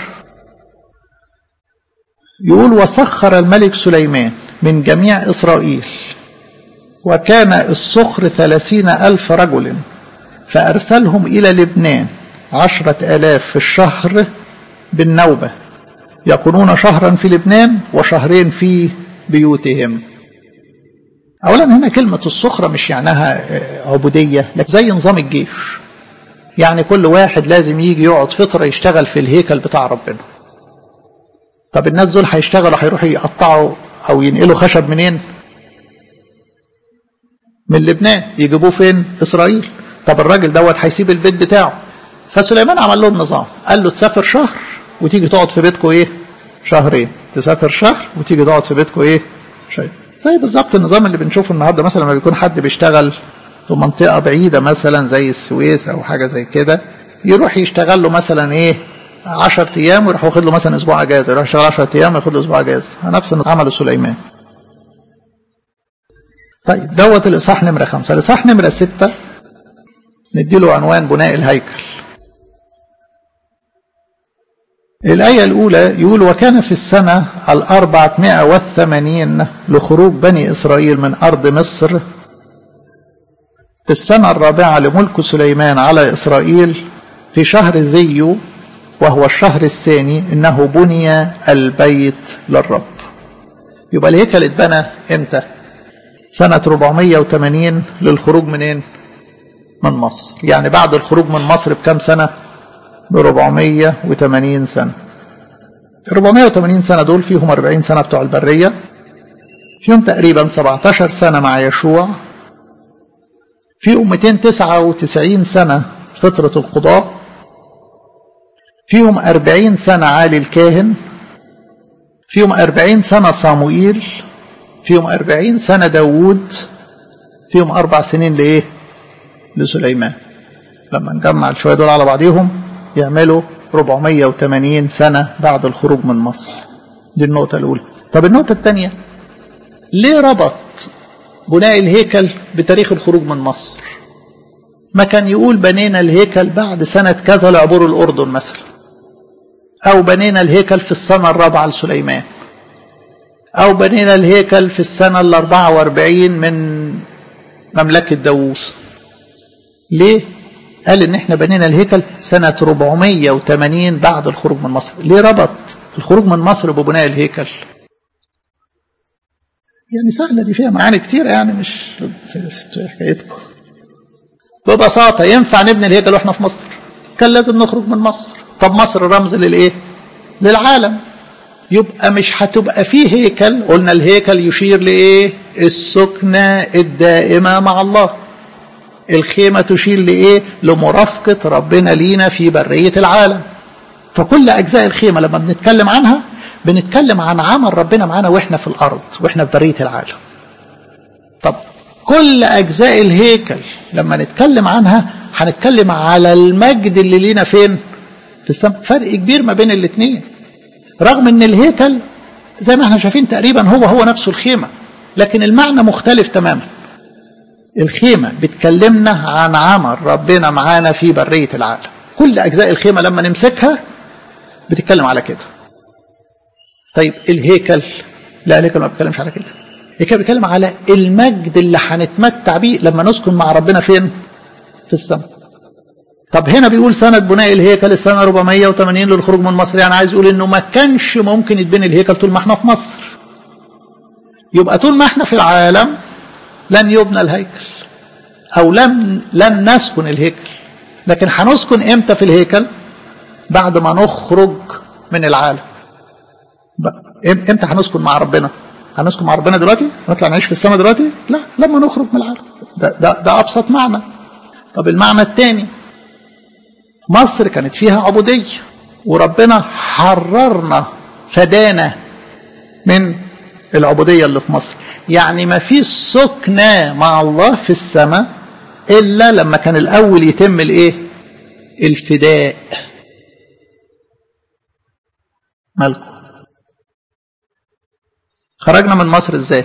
يقول وسخر الملك سليمان من جميع إسرائيل وكان الصخر ثلاثين ألف رجل فأرسلهم إلى لبنان عشرة آلاف في الشهر بالنوبة يكونون شهرا في لبنان وشهرين في بيوتهم أولا هنا كلمة الصخرة مش يعناها عبودية لكن زي نظام الجيش يعني كل واحد لازم يجي يقعد فترة يشتغل في الهيكل بتاع ربنا طب الناس دول هيشتغلوا هيروحوا يقطعوا أو ينقلوا خشب منين من لبنان يجيبوه فين إسرائيل طب الراجل دوت هيسيب البيت بتاعه فسليمان عمل لهم نظام قال له تسافر شهر وتيجي تقعد في بيتكم ايه شهرين تسافر شهر وتيجي تقعد في بيتكم ايه شهرين زي بالظبط النظام اللي بنشوفه النهارده مثلا لما بيكون حد بيشتغل في منطقه بعيده مثلا زي السويس او حاجه زي كده يروح يشتغل له مثلا ايه 10 ايام ويروح واخد له مثلا اسبوع اجازه يروح يشتغل 10 ايام وياخد له اسبوع اجازه نفس اللي عمله سليمان طيب دوت الاصحاح نمره خمسه الاصحاح نمره سته نديله عنوان بناء الهيكل الآية الأولى يقول وكان في السنة الأربعمائة والثمانين لخروج بني إسرائيل من أرض مصر في السنة الرابعة لملك سليمان على إسرائيل في شهر زيو وهو الشهر الثاني إنه بني البيت للرب يبقى الهيكل اتبنى إمتى؟ سنة 480 للخروج منين؟ من مصر يعني بعد الخروج من مصر بكم سنة؟ ب 480 سنة 480 سنة دول فيهم 40 سنة بتوع البرية فيهم تقريبا 17 سنة مع يشوع فيهم 299 سنة فترة القضاء فيهم 40 سنة عالي الكاهن فيهم 40 سنة صاموئيل فيهم 40 سنة داوود فيهم أربع سنين لإيه؟ لسليمان لما نجمع الشوية دول على بعضيهم يعملوا 480 سنة بعد الخروج من مصر دي النقطة الأولى طب النقطة الثانية ليه ربط بناء الهيكل بتاريخ الخروج من مصر ما كان يقول بنينا الهيكل بعد سنة كذا لعبور الأردن مثلا أو بنينا الهيكل في السنة الرابعة لسليمان أو بنينا الهيكل في السنة الأربعة واربعين من مملكة داووس ليه؟ قال ان احنا بنينا الهيكل سنة 480 بعد الخروج من مصر ليه ربط الخروج من مصر ببناء الهيكل يعني سهلة دي فيها معاني كتيرة يعني مش حكايتكم ببساطة ينفع نبني الهيكل واحنا في مصر كان لازم نخرج من مصر طب مصر رمز للايه للعالم يبقى مش هتبقى فيه هيكل قلنا الهيكل يشير لايه السكنة الدائمة مع الله الخيمة تشير لإيه؟ لمرافقة ربنا لينا في برية العالم. فكل أجزاء الخيمة لما بنتكلم عنها بنتكلم عن عمل ربنا معانا وإحنا في الأرض وإحنا في برية العالم. طب كل أجزاء الهيكل لما نتكلم عنها هنتكلم على المجد اللي لينا فين؟ في السماء. فرق كبير ما بين الاثنين. رغم إن الهيكل زي ما احنا شايفين تقريبا هو هو نفسه الخيمة. لكن المعنى مختلف تماما. الخيمة بتكلمنا عن عمل ربنا معانا في برية العالم كل أجزاء الخيمة لما نمسكها بتتكلم على كده طيب الهيكل لا الهيكل ما بيتكلمش على كده الهيكل بيتكلم على المجد اللي هنتمتع بيه لما نسكن مع ربنا فين في السماء طب هنا بيقول سنة بناء الهيكل السنة 480 للخروج من مصر يعني عايز يقول انه ما كانش ممكن يتبني الهيكل طول ما احنا في مصر يبقى طول ما احنا في العالم لن يبنى الهيكل او لن لن نسكن الهيكل لكن هنسكن امتى في الهيكل بعد ما نخرج من العالم امتى هنسكن مع ربنا هنسكن مع ربنا دلوقتي نطلع نعيش في السماء دلوقتي لا لما نخرج من العالم ده, ده, ده ابسط معنى طب المعنى الثاني مصر كانت فيها عبوديه وربنا حررنا فدانا من العبودية اللي في مصر يعني ما فيش سكنة مع الله في السماء إلا لما كان الأول يتم الإيه الفداء مالكم خرجنا من مصر ازاي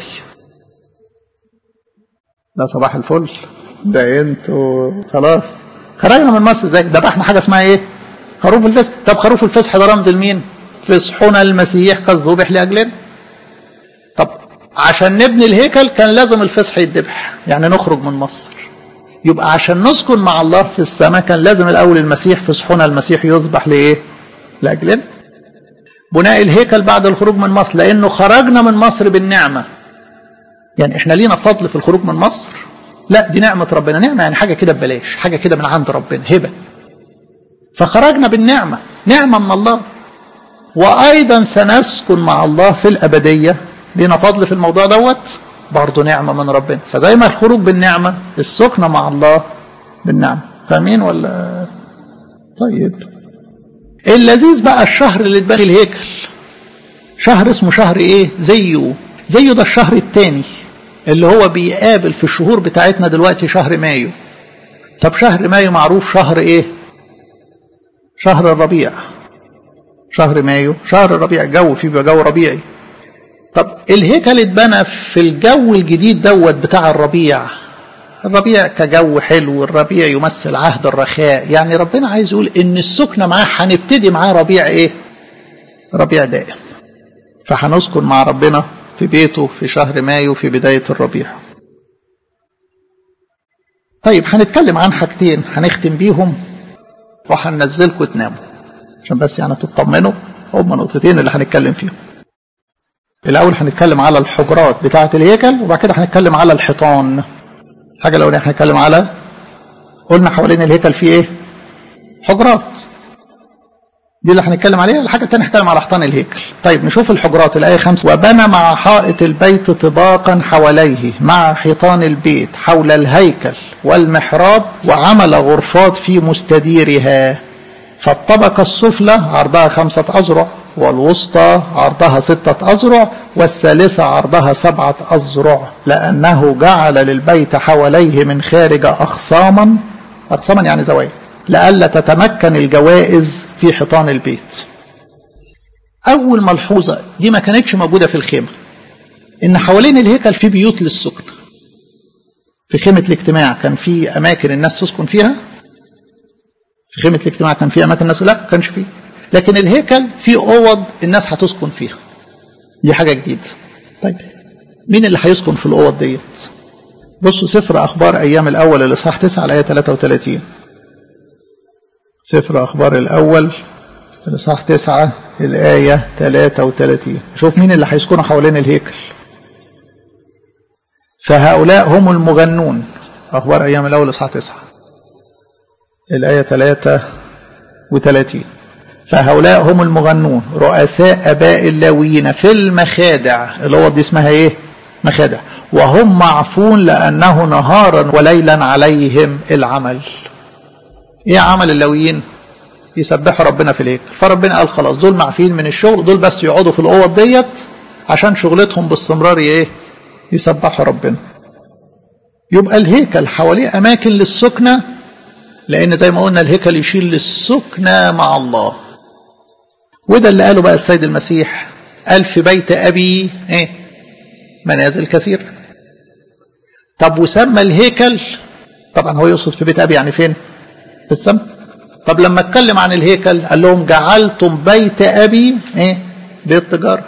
ده صباح الفل ده انتوا خلاص خرجنا من مصر ازاي ذبحنا حاجه اسمها ايه خروف الفسح طب خروف الفسح ده رمز لمين فصحنا المسيح قد ذبح لاجلنا طب عشان نبني الهيكل كان لازم الفصح يتذبح يعني نخرج من مصر يبقى عشان نسكن مع الله في السماء كان لازم الاول المسيح فصحنا المسيح يذبح لايه لاجلنا بناء الهيكل بعد الخروج من مصر لانه خرجنا من مصر بالنعمه يعني احنا لينا فضل في الخروج من مصر لا دي نعمه ربنا نعمه يعني حاجه كده ببلاش حاجه كده من عند ربنا هبه فخرجنا بالنعمه نعمه من الله وايضا سنسكن مع الله في الابديه لينا فضل في الموضوع دوت برضه نعمه من ربنا فزي ما الخروج بالنعمه السكنه مع الله بالنعم فاهمين ولا طيب اللذيذ بقى الشهر اللي اتبنى الهيكل شهر اسمه شهر ايه زيه زيه ده الشهر الثاني اللي هو بيقابل في الشهور بتاعتنا دلوقتي شهر مايو طب شهر مايو معروف شهر ايه شهر الربيع شهر مايو شهر الربيع الجو فيه بيبقى جو ربيعي طب الهيكل اتبنى في الجو الجديد دوت بتاع الربيع الربيع كجو حلو الربيع يمثل عهد الرخاء يعني ربنا عايز يقول ان السكنة معاه هنبتدي معاه ربيع ايه ربيع دائم فهنسكن مع ربنا في بيته في شهر مايو في بداية الربيع طيب هنتكلم عن حاجتين هنختم بيهم وهننزلكم تناموا عشان بس يعني تطمنوا هم نقطتين اللي هنتكلم فيهم الأول هنتكلم على الحجرات بتاعة الهيكل وبعد كده هنتكلم على الحيطان الحاجة الأولانية هنتكلم على قلنا حوالين الهيكل فيه إيه؟ حجرات دي اللي هنتكلم عليها الحاجة الثانية هنتكلم على حيطان الهيكل طيب نشوف الحجرات الآية خمسة وبنى مع حائط البيت طباقا حواليه مع حيطان البيت حول الهيكل والمحراب وعمل غرفات في مستديرها فالطبقة السفلى عرضها خمسة أذرع والوسطى عرضها ستة أذرع والثالثة عرضها سبعة أذرع لأنه جعل للبيت حواليه من خارج أخصاما أخصاما يعني زوايا لئلا تتمكن الجوائز في حيطان البيت أول ملحوظة دي ما كانتش موجودة في الخيمة إن حوالين الهيكل في بيوت للسكن في خيمة الاجتماع كان في أماكن الناس تسكن فيها في خيمة الاجتماع كان في أماكن الناس لا كانش فيه لكن الهيكل فيه أوض الناس هتسكن فيها دي حاجة جديدة طيب مين اللي هيسكن في الأوض ديت بصوا سفر أخبار أيام الأول الإصحاح 9 الآية 33 سفر أخبار الأول الإصحاح 9 الآية 33 شوف مين اللي هيسكنوا حوالين الهيكل فهؤلاء هم المغنون أخبار أيام الأول إصحاح 9 الآية 33 فهؤلاء هم المغنون رؤساء أباء اللاويين في المخادع اللي هو دي اسمها إيه مخادع وهم معفون لأنه نهارا وليلا عليهم العمل إيه عمل اللاويين يسبحوا ربنا في الهيكل فربنا قال خلاص دول معفين من الشغل دول بس يقعدوا في الأوض ديت عشان شغلتهم باستمرار إيه يسبحوا ربنا يبقى الهيكل حواليه أماكن للسكنة لأن زي ما قلنا الهيكل يشير للسكنة مع الله وده اللي قاله بقى السيد المسيح قال في بيت أبي إيه منازل كثير طب وسمى الهيكل طبعا هو يقصد في بيت أبي يعني فين في السماء طب لما اتكلم عن الهيكل قال لهم جعلتم بيت أبي إيه بيت تجارة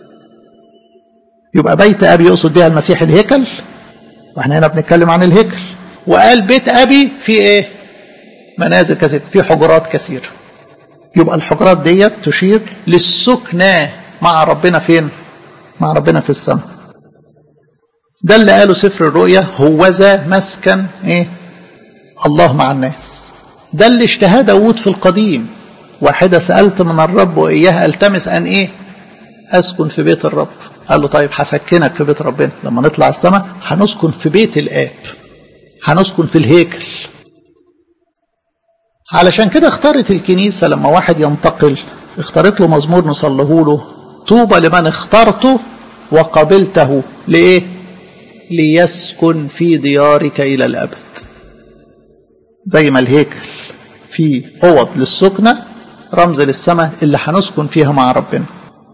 يبقى بيت أبي يقصد بها المسيح الهيكل واحنا هنا بنتكلم عن الهيكل وقال بيت أبي في إيه منازل كثيرة في حجرات كثيرة يبقى الحجرات ديت تشير للسكنى مع ربنا فين مع ربنا في السماء ده اللي قاله سفر الرؤيا هوذا مسكن ايه الله مع الناس ده اللي اشتهى داود في القديم واحدة سألت من الرب وإياها ألتمس أن إيه أسكن في بيت الرب قال له طيب هسكنك في بيت ربنا لما نطلع السماء هنسكن في بيت الآب هنسكن في الهيكل علشان كده اختارت الكنيسة لما واحد ينتقل اختارت له مزمور نصله له طوبى لمن اخترته وقبلته لإيه ليسكن في ديارك إلى الأبد زي ما الهيكل في أوض للسكنة رمز للسماء اللي هنسكن فيها مع ربنا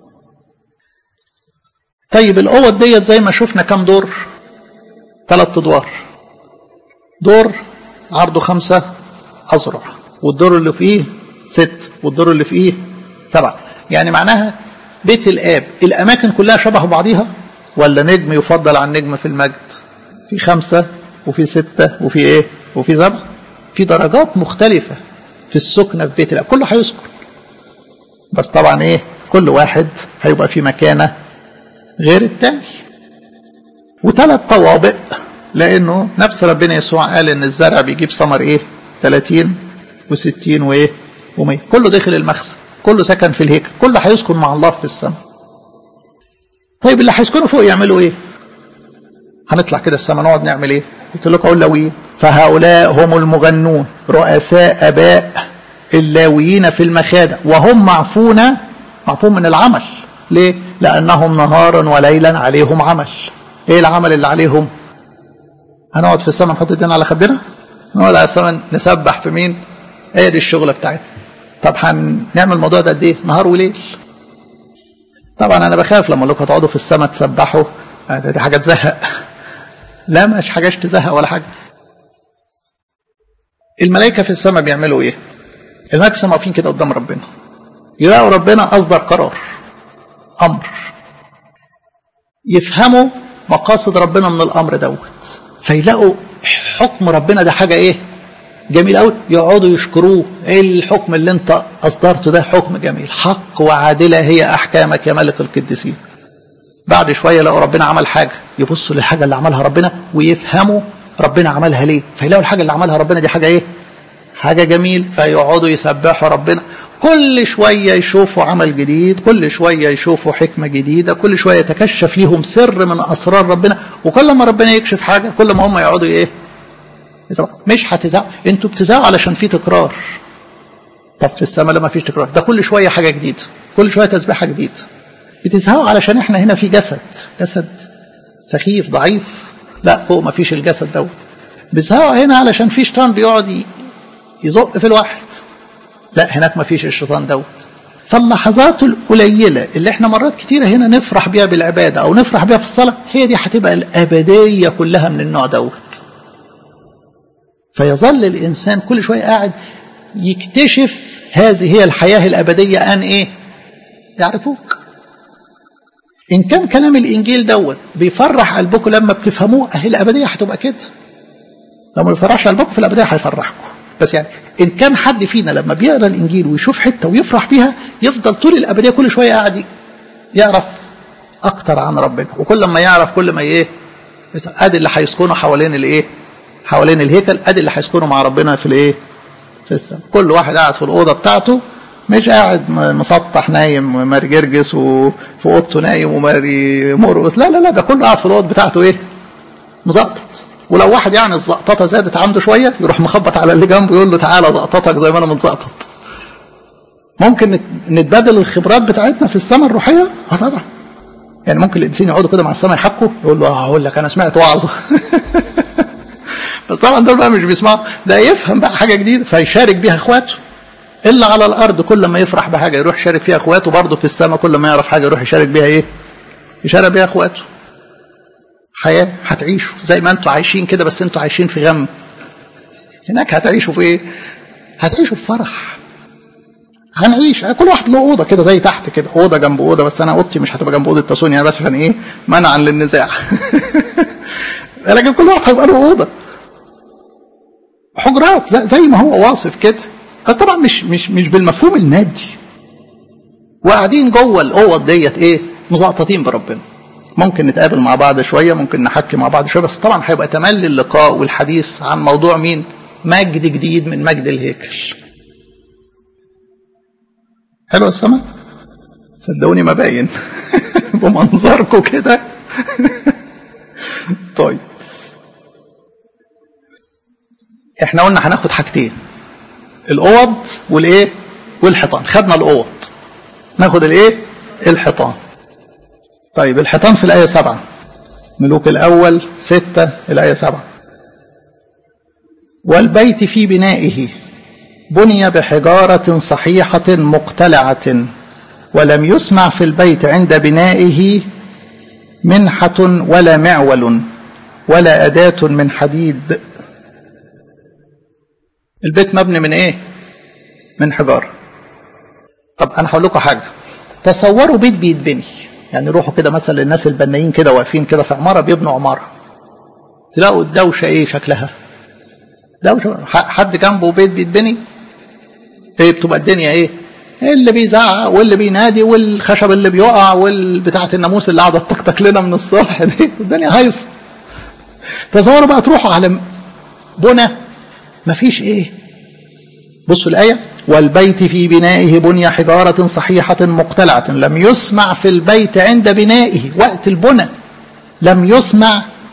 طيب الأوض ديت زي ما شفنا كم دور ثلاث أدوار دور عرضه خمسة أذرع والدور اللي فيه ست والدور اللي فيه سبعة يعني معناها بيت الآب الأماكن كلها شبه بعضيها ولا نجم يفضل عن نجم في المجد في خمسة وفي ستة وفي إيه وفي سبعة في درجات مختلفة في السكنة في بيت الآب كله هيسكن بس طبعا إيه كل واحد هيبقى في مكانة غير التاني وثلاث طوابق لأنه نفس ربنا يسوع قال إن الزرع بيجيب ثمر إيه 30 و60 وايه و100 كله داخل المخزن كله سكن في الهيكل كله هيسكن مع الله في السماء طيب اللي هيسكنوا فوق يعملوا ايه هنطلع كده السماء نقعد نعمل ايه قلت لكم اللاويين فهؤلاء هم المغنون رؤساء اباء اللاويين في المخادع وهم معفون معفون من العمل ليه لانهم نهارا وليلا عليهم عمل ايه العمل اللي عليهم هنقعد في السماء نحط ايدينا على خدنا نقعد على السماء نسبح في مين ايه دي الشغله بتاعتنا طب هنعمل الموضوع ده قد ايه نهار وليل طبعا انا بخاف لما لكم هتقعدوا في السماء تسبحوا دي حاجه تزهق لا مش حاجه تزهق ولا حاجه الملائكه في السماء بيعملوا ايه الملائكه في السماء واقفين كده قدام ربنا يلاقوا ربنا اصدر قرار امر يفهموا مقاصد ربنا من الامر دوت فيلاقوا حكم ربنا ده حاجه ايه جميل قوي يقعدوا يشكروه ايه الحكم اللي انت اصدرته ده حكم جميل حق وعادله هي احكامك يا ملك القديسين بعد شويه يلاقوا ربنا عمل حاجه يبصوا للحاجه اللي عملها ربنا ويفهموا ربنا عملها ليه فيلاقوا الحاجه اللي عملها ربنا دي حاجه ايه حاجه جميل فيقعدوا يسبحوا ربنا كل شويه يشوفوا عمل جديد كل شويه يشوفوا حكمه جديده كل شويه يتكشف ليهم سر من اسرار ربنا وكل ما ربنا يكشف حاجه كل ما هم يقعدوا ايه مش هتزعوا انتوا بتزعوا علشان في تكرار طب في السماء لما فيش تكرار ده كل شويه حاجه جديده كل شويه تسبيحه جديده بتزهقوا علشان احنا هنا في جسد جسد سخيف ضعيف لا فوق ما فيش الجسد دوت بيزهقوا هنا علشان في شيطان بيقعد يزق في الواحد لا هناك ما فيش الشيطان دوت فاللحظات القليلة اللي احنا مرات كتيرة هنا نفرح بيها بالعبادة أو نفرح بيها في الصلاة هي دي هتبقى الأبدية كلها من النوع دوت فيظل الإنسان كل شوية قاعد يكتشف هذه هي الحياة الأبدية أن إيه يعرفوك إن كان كلام الإنجيل دوت بيفرح قلبكم لما بتفهموه أهي الأبدية هتبقى كده لو ما بيفرحش قلبكم في الأبدية هيفرحكم بس يعني إن كان حد فينا لما بيقرا الإنجيل ويشوف حتة ويفرح بيها يفضل طول الأبدية كل شوية قاعد يعرف أكتر عن ربنا وكل ما يعرف كل ما إيه أدي اللي هيسكنوا حوالين الإيه حوالين الهيكل أدي اللي هيسكنوا مع ربنا في الإيه في السماء كل واحد قاعد في الأوضة بتاعته مش قاعد مسطح نايم ماري جرجس وفي اوضته نايم وماري مرقص لا لا لا ده كله قاعد في الاوضه بتاعته ايه؟ مزقطط ولو واحد يعني الزقططه زادت عنده شويه يروح مخبط على اللي جنبه يقول له تعالى زقططك زي ما انا متزقطط. ممكن نتبادل الخبرات بتاعتنا في السماء الروحيه؟ اه طبعا. يعني ممكن الانسان يقعدوا كده مع السماء يحكوا يقول له هقول لك انا سمعت وعظه. بس طبعا دول بقى مش بيسمعوا ده يفهم بقى حاجه جديده فيشارك بيها اخواته. الا على الارض كل ما يفرح بحاجه يروح يشارك فيها اخواته برضه في السماء كل ما يعرف حاجه يروح يشارك بيها ايه؟ يشارك بيها اخواته. حياه هتعيشوا زي ما انتوا عايشين كده بس انتوا عايشين في غم. هناك هتعيشوا في ايه؟ هتعيشوا في فرح. هنعيش كل واحد له اوضه كده زي تحت كده اوضه جنب اوضه بس انا اوضتي مش هتبقى جنب اوضه تاسوني يعني بس عشان ايه؟ منعا للنزاع. لكن كل واحد هيبقى له اوضه. حجرات زي ما هو واصف كده بس طبعا مش مش مش بالمفهوم المادي وقاعدين جوه الاوض ديت ايه مزقططين بربنا ممكن نتقابل مع بعض شويه ممكن نحكي مع بعض شويه بس طبعا هيبقى تملي اللقاء والحديث عن موضوع مين مجد جديد من مجد الهيكل حلو السماء صدقوني ما باين بمنظركم كده طيب احنا قلنا هناخد حاجتين الاوض والايه والحيطان خدنا الاوض ناخد الايه الحيطان طيب الحيطان في الايه سبعة ملوك الاول ستة الايه سبعة والبيت في بنائه بني بحجارة صحيحة مقتلعة ولم يسمع في البيت عند بنائه منحة ولا معول ولا أداة من حديد البيت مبني من ايه من حجارة طب انا هقول لكم حاجة تصوروا بيت بيتبني يعني روحوا كده مثلا للناس البنايين كده واقفين كده في عمارة بيبنوا عمارة تلاقوا الدوشة ايه شكلها دوشة حد جنبه بيت بيتبني ايه بتبقى الدنيا ايه اللي بيزعق واللي بينادي والخشب اللي بيقع والبتاعة الناموس اللي قاعدة تطقطق لنا من الصبح دي الدنيا هايصة تصوروا بقى تروحوا على بنى مفيش ايه بصوا الآية والبيت في بنائه بني حجارة صحيحة مقتلعة لم يسمع في البيت عند بنائه وقت البنى لم يسمع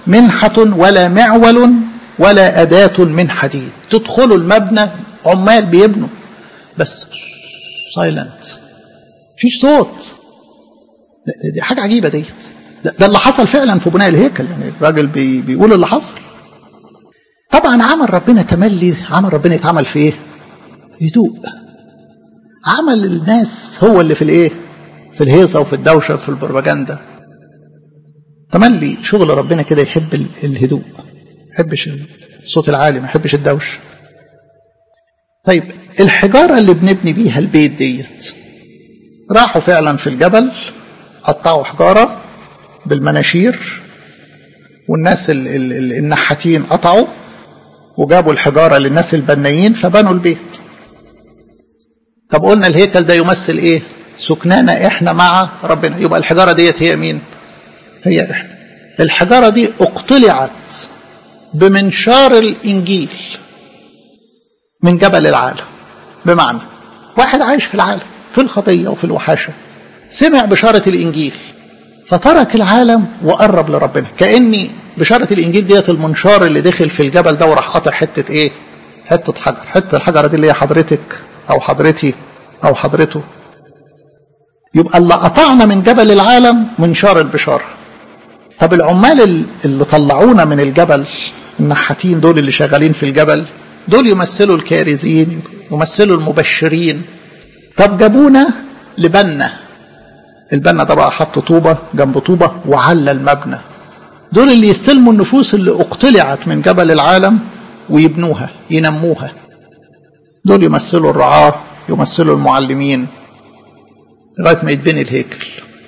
منحة ولا معول ولا أداة من حديد تدخلوا المبنى عمال بيبنوا بس سايلنت مفيش صوت دي حاجة عجيبة ديت ده, ده اللي حصل فعلا في بناء الهيكل يعني الراجل بي بيقول اللي حصل طبعا عمل ربنا تملي عمل ربنا يتعمل في ايه هدوء عمل الناس هو اللي في الايه في الهيصه وفي الدوشه وفي البروباجندا تملي شغل ربنا كده يحب الهدوء ما يحبش الصوت العالي ما يحبش الدوشه طيب الحجاره اللي بنبني بيها البيت ديت راحوا فعلا في الجبل قطعوا حجاره بالمناشير والناس ال ال ال النحاتين قطعوا وجابوا الحجاره للناس البنايين فبنوا البيت طب قلنا الهيكل ده يمثل ايه سكنانا احنا مع ربنا يبقى الحجاره ديت هي مين هي احنا الحجاره دي اقتلعت بمنشار الانجيل من جبل العالم بمعنى واحد عايش في العالم في الخطيه وفي الوحاشه سمع بشاره الانجيل فترك العالم وقرب لربنا كاني بشاره الانجيل ديت المنشار اللي دخل في الجبل ده وراح قاطع حته ايه حته حجر حته الحجره دي اللي هي حضرتك او حضرتي او حضرته يبقى اللي قطعنا من جبل العالم منشار البشاره طب العمال اللي طلعونا من الجبل النحاتين دول اللي شغالين في الجبل دول يمثلوا الكارزين يمثلوا المبشرين طب جابونا لبنا البنا ده بقى حط طوبه جنب طوبه وعلى المبنى دول اللي يستلموا النفوس اللي اقتلعت من جبل العالم ويبنوها ينموها دول يمثلوا الرعاة يمثلوا المعلمين لغاية ما يتبني الهيكل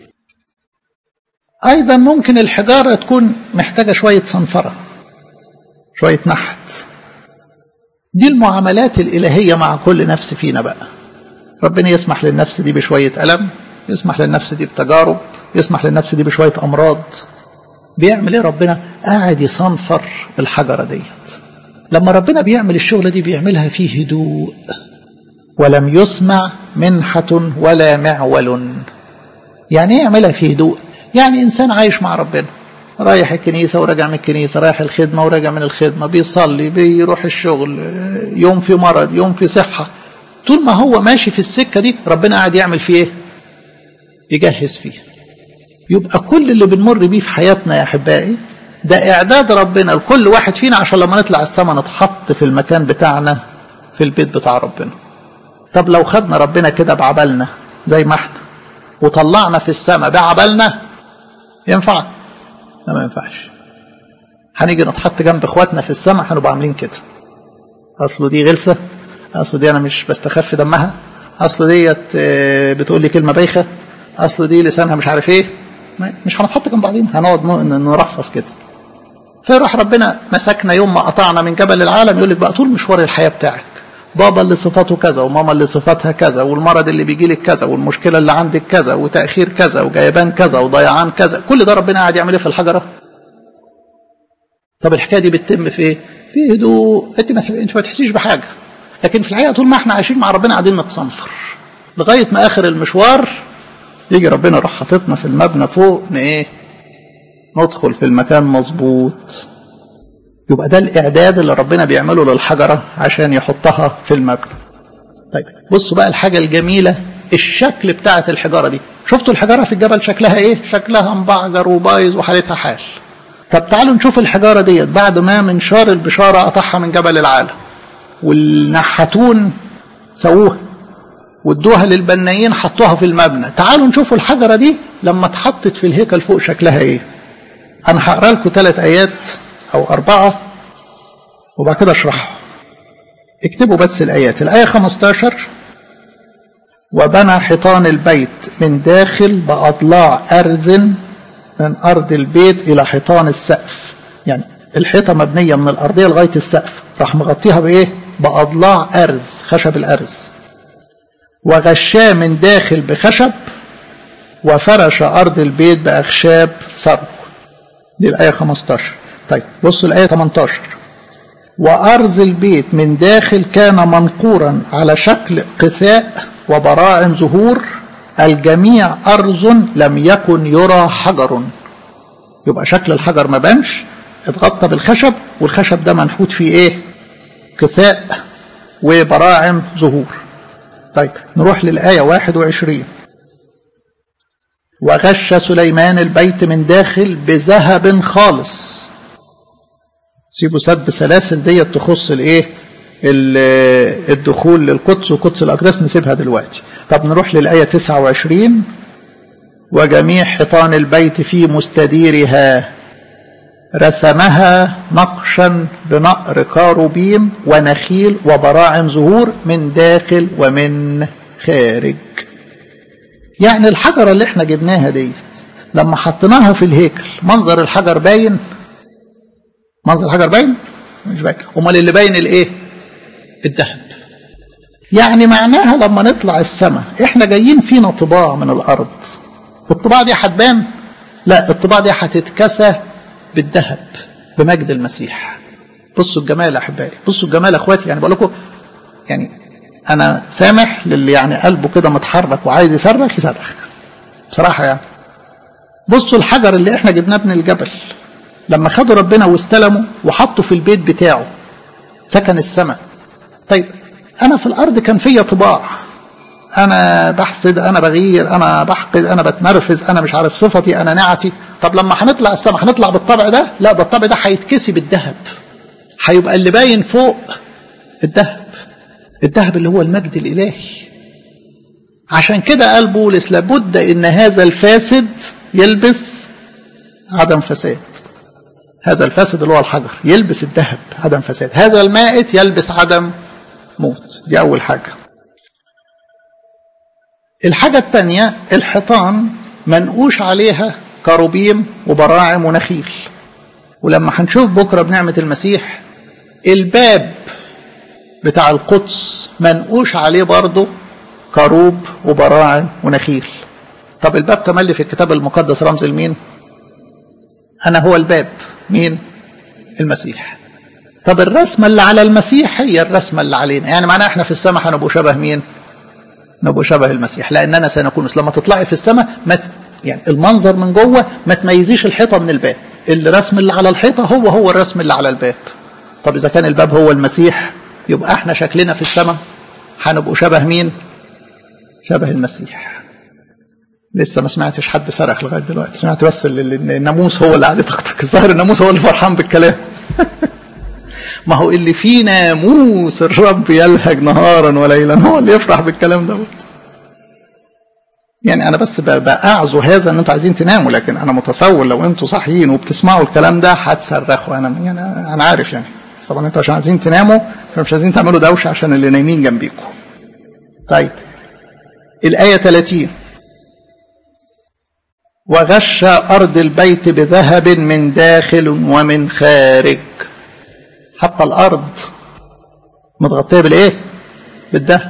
أيضا ممكن الحجارة تكون محتاجة شوية صنفرة شوية نحت دي المعاملات الإلهية مع كل نفس فينا بقى ربنا يسمح للنفس دي بشوية ألم يسمح للنفس دي بتجارب يسمح للنفس دي بشوية أمراض بيعمل ايه ربنا قاعد يصنفر الحجرة ديت لما ربنا بيعمل الشغلة دي بيعملها فيه هدوء ولم يسمع منحة ولا معول يعني ايه يعملها فيه هدوء يعني انسان عايش مع ربنا رايح الكنيسة وراجع من الكنيسة رايح الخدمة وراجع من الخدمة بيصلي بيروح الشغل يوم في مرض يوم في صحة طول ما هو ماشي في السكة دي ربنا قاعد يعمل فيه ايه يجهز فيه يبقى كل اللي بنمر بيه في حياتنا يا احبائي ده اعداد ربنا لكل واحد فينا عشان لما نطلع السماء نتحط في المكان بتاعنا في البيت بتاع ربنا طب لو خدنا ربنا كده بعبلنا زي ما احنا وطلعنا في السماء بعبلنا ينفع لا ما ينفعش هنيجي نتحط جنب اخواتنا في السماء هنبقى عاملين كده اصله دي غلسه اصله دي انا مش بستخف دمها اصله ديت بتقول لي كلمه بايخه اصله دي لسانها مش عارف ايه مش هنتحط جنب بعضين هنقعد نرفص كده فيروح ربنا مسكنا يوم ما قطعنا من جبل العالم يقول لك بقى طول مشوار الحياه بتاعك بابا اللي صفاته كذا وماما اللي صفاتها كذا والمرض اللي بيجي لك كذا والمشكله اللي عندك كذا وتاخير كذا وجيبان كذا وضيعان كذا كل ده ربنا قاعد يعمل ايه في الحجره طب الحكايه دي بتتم في ايه في هدوء انت ما انت ما تحسيش بحاجه لكن في الحقيقه طول ما احنا عايشين مع ربنا قاعدين نتصنفر لغايه ما اخر المشوار يجي ربنا يروح حاططنا في المبنى فوق ايه ندخل في المكان مظبوط يبقى ده الاعداد اللي ربنا بيعمله للحجره عشان يحطها في المبنى طيب بصوا بقى الحاجه الجميله الشكل بتاعه الحجاره دي شفتوا الحجاره في الجبل شكلها ايه شكلها مبعجر وبايظ وحالتها حال طب تعالوا نشوف الحجاره ديت بعد ما منشار البشاره قطعها من جبل العالم والنحاتون سووها وادوها للبنايين حطوها في المبنى تعالوا نشوفوا الحجرة دي لما اتحطت في الهيكل فوق شكلها ايه انا هقرا لكم ثلاث ايات او اربعة وبعد كده اشرحها اكتبوا بس الايات الايه 15 وبنى حيطان البيت من داخل باضلاع ارز من ارض البيت الى حيطان السقف يعني الحيطه مبنيه من الارضيه لغايه السقف راح مغطيها بايه باضلاع ارز خشب الارز وغشاه من داخل بخشب وفرش أرض البيت بأخشاب صرف دي الآية 15 طيب بصوا الآية 18 وأرز البيت من داخل كان منقورا على شكل قثاء وبراعم زهور الجميع أرز لم يكن يرى حجر يبقى شكل الحجر ما بانش اتغطى بالخشب والخشب ده منحوت فيه ايه كفاء وبراعم زهور طيب نروح للآية 21 وغش سليمان البيت من داخل بذهب خالص سيبوا سد سلاسل ديت تخص الايه الدخول للقدس وقدس الاقداس نسيبها دلوقتي طب نروح للايه 29 وجميع حيطان البيت في مستديرها رسمها نقشا بنقر كاروبيم ونخيل وبراعم زهور من داخل ومن خارج يعني الحجرة اللي احنا جبناها ديت لما حطيناها في الهيكل منظر الحجر باين منظر الحجر باين مش باين امال اللي باين الايه الذهب يعني معناها لما نطلع السماء احنا جايين فينا طباع من الارض الطباع دي هتبان لا الطباع دي هتتكسى بالذهب بمجد المسيح بصوا الجمال يا احبائي بصوا الجمال يا اخواتي يعني بقول لكم يعني انا سامح للي يعني قلبه كده متحرك وعايز يصرخ يصرخ بصراحه يعني بصوا الحجر اللي احنا جبناه من الجبل لما خدوا ربنا واستلموا وحطوا في البيت بتاعه سكن السماء طيب انا في الارض كان فيا طباع انا بحسد انا بغير انا بحقد انا بتنرفز انا مش عارف صفتي انا نعتي طب لما هنطلع السماء هنطلع بالطبع ده لا ده الطبع ده هيتكسي بالذهب هيبقى اللي باين فوق الذهب الذهب اللي هو المجد الالهي عشان كده قال بولس لابد ان هذا الفاسد يلبس عدم فساد هذا الفاسد اللي هو الحجر يلبس الذهب عدم فساد هذا المائت يلبس عدم موت دي اول حاجه الحاجة الثانية الحيطان منقوش عليها كروبيم وبراعم ونخيل ولما هنشوف بكرة بنعمة المسيح الباب بتاع القدس منقوش عليه برضه كروب وبراعم ونخيل طب الباب تملي في الكتاب المقدس رمز لمين أنا هو الباب مين المسيح طب الرسمة اللي على المسيح هي الرسمة اللي علينا يعني معناها احنا في السماء هنبقوا شبه مين نبقى شبه المسيح لاننا سنكون لما تطلعي في السماء ما يعني المنظر من جوه ما تميزيش الحيطه من الباب الرسم اللي على الحيطه هو هو الرسم اللي على الباب طب اذا كان الباب هو المسيح يبقى احنا شكلنا في السماء هنبقوا شبه مين شبه المسيح لسه ما سمعتش حد صرخ لغايه دلوقتي سمعت بس الناموس هو اللي قاعد يطقطق الظاهر الناموس هو اللي فرحان بالكلام ما هو اللي فيه ناموس الرب يلهج نهارا وليلا هو اللي يفرح بالكلام دوت يعني انا بس باعزو هذا ان انتوا عايزين تناموا لكن انا متصور لو انتوا صاحيين وبتسمعوا الكلام ده هتصرخوا انا يعني انا عارف يعني طبعا انتوا عشان عايزين تناموا فمش عايزين تعملوا دوشه عشان اللي نايمين جنبيكم طيب الايه 30 وغش ارض البيت بذهب من داخل ومن خارج حتى الارض متغطيه بالايه بالذهب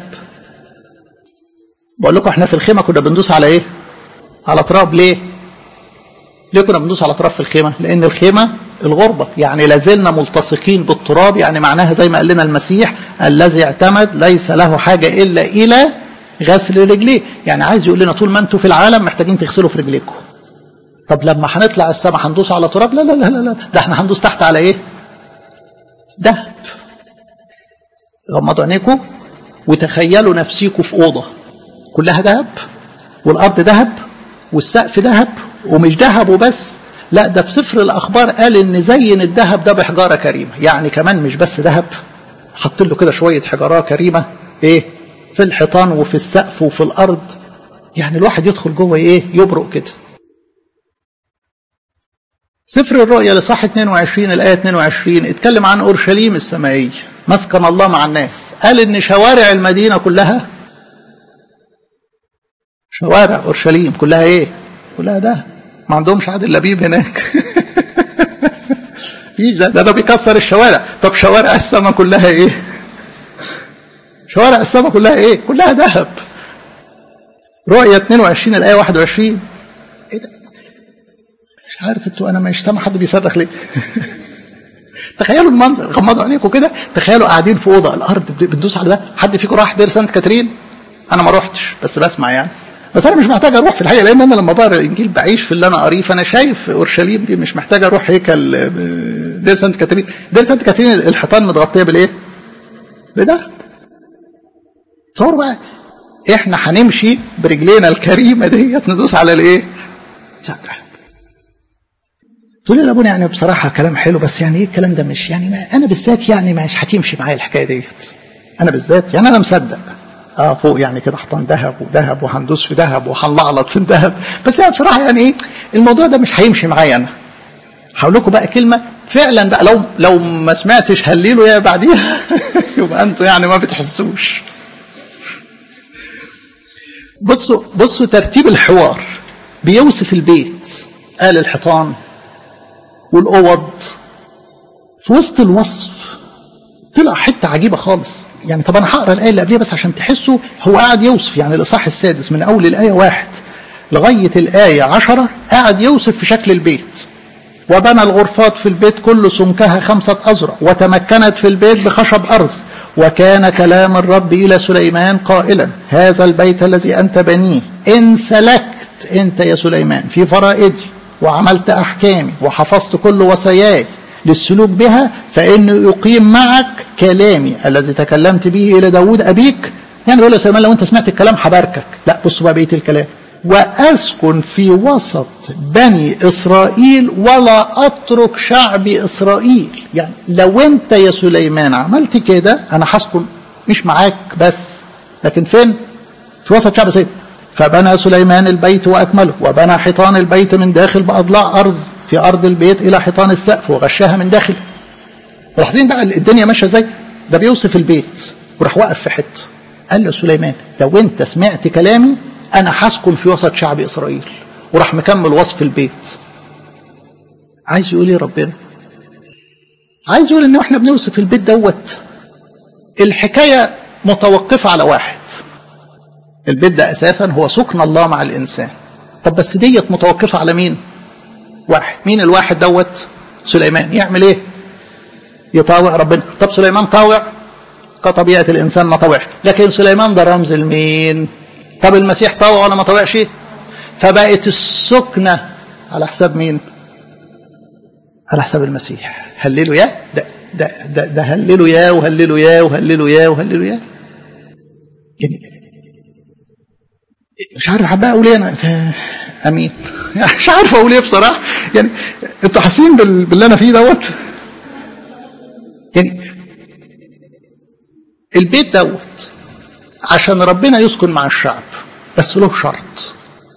بقول لكم احنا في الخيمه كنا بندوس على ايه على تراب ليه ليه كنا بندوس على تراب في الخيمه لان الخيمه الغربه يعني لازلنا ملتصقين بالتراب يعني معناها زي ما قال لنا المسيح الذي اعتمد ليس له حاجه الا الى غسل رجليه يعني عايز يقول لنا طول ما انتم في العالم محتاجين تغسلوا في رجليكم طب لما هنطلع السماء هندوس على تراب لا لا لا لا لا ده احنا هندوس تحت على ايه ذهب غمضوا عينيكم وتخيلوا نفسيكم في اوضه كلها ذهب والارض ذهب والسقف ذهب ومش ذهب وبس لا ده في سفر الاخبار قال ان زين الذهب ده بحجاره كريمه يعني كمان مش بس ذهب حط له كده شويه حجاره كريمه ايه في الحيطان وفي السقف وفي الارض يعني الواحد يدخل جوه ايه يبرق كده سفر الرؤيا لصح 22 الآية 22 اتكلم عن أورشليم السمائية مسكن الله مع الناس قال إن شوارع المدينة كلها شوارع أورشليم كلها إيه؟ كلها ده ما عندهمش عادل لبيب هناك ده ده, ده بيكسر الشوارع طب شوارع السماء كلها إيه؟ شوارع السماء كلها إيه؟ كلها ذهب رؤيا 22 الآية 21 إيه ده؟ مش عارف انتوا انا مش سامع حد بيصرخ ليه تخيلوا المنظر غمضوا عينيكم كده تخيلوا قاعدين في اوضه الارض بتدوس على ده حد فيكم راح دير سانت كاترين انا ما روحتش بس بسمع يعني بس انا مش محتاج اروح في الحقيقه لان انا لما بقرا الانجيل بعيش في اللي انا قريه فانا شايف اورشليم دي مش محتاج اروح هيكل دير سانت كاترين دير سانت كاترين الحيطان متغطيه بالايه؟ بدهب تصور بقى احنا هنمشي برجلينا الكريمه ديت ندوس على الايه؟ تقول لي يا ابونا يعني بصراحه كلام حلو بس يعني ايه الكلام ده مش يعني ما انا بالذات يعني مش هتمشي معايا الحكايه ديت انا بالذات يعني انا مصدق اه فوق يعني كده حيطان ذهب وذهب وهندوس في ذهب وهنلعلط في الذهب بس يعني بصراحه يعني ايه الموضوع ده مش هيمشي معايا انا هقول لكم بقى كلمه فعلا بقى لو لو ما سمعتش هليله يا بعديها يبقى انتوا يعني ما بتحسوش بصوا بصوا ترتيب الحوار بيوصف البيت قال الحيطان والاوض في وسط الوصف طلع حته عجيبه خالص يعني طب انا هقرا الايه اللي قبلها بس عشان تحسوا هو قاعد يوصف يعني الاصحاح السادس من اول الايه واحد لغايه الايه عشرة قاعد يوصف في شكل البيت وبنى الغرفات في البيت كل سمكها خمسة أزرع وتمكنت في البيت بخشب أرز وكان كلام الرب إلى سليمان قائلا هذا البيت الذي أنت بنيه إن سلكت أنت يا سليمان في فرائدي وعملت أحكامي وحفظت كل وصاياي للسلوك بها فإنه يقيم معك كلامي الذي تكلمت به إلى داود أبيك يعني يقول له سليمان لو أنت سمعت الكلام هباركك لا بصوا بقى بقية الكلام وأسكن في وسط بني إسرائيل ولا أترك شعب إسرائيل يعني لو أنت يا سليمان عملت كده أنا هسكن مش معاك بس لكن فين في وسط شعب إسرائيل فبنى سليمان البيت وأكمله وبنى حيطان البيت من داخل بأضلاع أرز في أرض البيت إلى حيطان السقف وغشاها من داخل ملاحظين بقى الدنيا ماشية ازاي ده بيوصف البيت وراح وقف في حته قال له سليمان لو انت سمعت كلامي انا هسكن في وسط شعب اسرائيل وراح مكمل وصف البيت عايز يقول ايه ربنا عايز يقول ان احنا بنوصف البيت دوت الحكايه متوقفه على واحد البيت ده اساسا هو سكن الله مع الانسان طب بس ديت متوقفه على مين واحد مين الواحد دوت سليمان يعمل ايه يطاوع ربنا طب سليمان طاوع كطبيعه الانسان ما طاوعش لكن سليمان ده رمز لمين طب المسيح طاوع ولا ما طاوعش فبقت السكنه على حساب مين على حساب المسيح هللوا يا ده ده ده, ده هللوا يا وهللوا يا وهللوا يا وهللوا يا يعني مش عارف حابة اقول ايه انا امين مش عارف اقول ايه بصراحه يعني انتوا حاسين باللي انا فيه دوت يعني البيت دوت عشان ربنا يسكن مع الشعب بس له شرط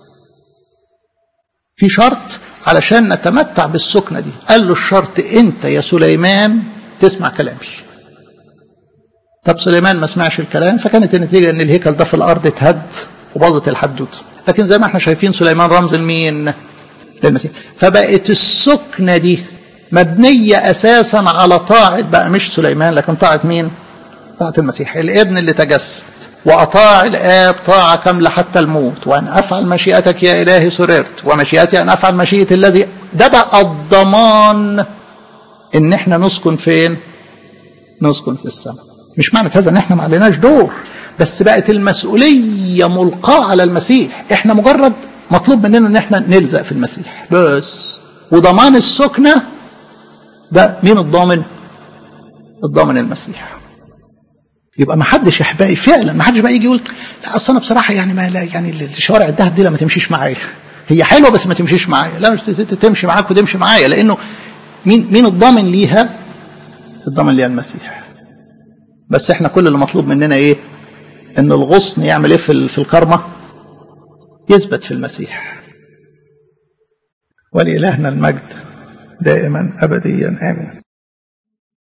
في شرط علشان نتمتع بالسكنة دي قال له الشرط انت يا سليمان تسمع كلامي طب سليمان ما سمعش الكلام فكانت النتيجة ان الهيكل ده في الارض اتهد وباظت الحدوته لكن زي ما احنا شايفين سليمان رمز لمين للمسيح فبقت السكنة دي مبنية أساسا على طاعة بقى مش سليمان لكن طاعة مين طاعة المسيح الابن اللي تجسد وأطاع الآب طاعة كاملة حتى الموت وأن أفعل مشيئتك يا إلهي سررت ومشيئتي أن أفعل مشيئة الذي ده بقى الضمان إن إحنا نسكن فين نسكن في السماء مش معنى هذا إن إحنا ما عليناش دور بس بقت المسؤولية ملقاة على المسيح إحنا مجرد مطلوب مننا إن إحنا نلزق في المسيح بس وضمان السكنة ده مين الضامن الضامن المسيح يبقى ما حدش يا احبائي فعلا ما حدش بقى يجي يقول لا اصل انا بصراحه يعني ما لا يعني الشوارع الذهب دي لا ما تمشيش معايا هي حلوه بس ما تمشيش معايا لا مش تمشي معاك وتمشي معايا لانه مين مين الضامن ليها الضامن ليها المسيح بس احنا كل اللي مطلوب مننا ايه ان الغصن يعمل ايه في في الكرمه يثبت في المسيح ولإلهنا المجد دائما أبديا آمين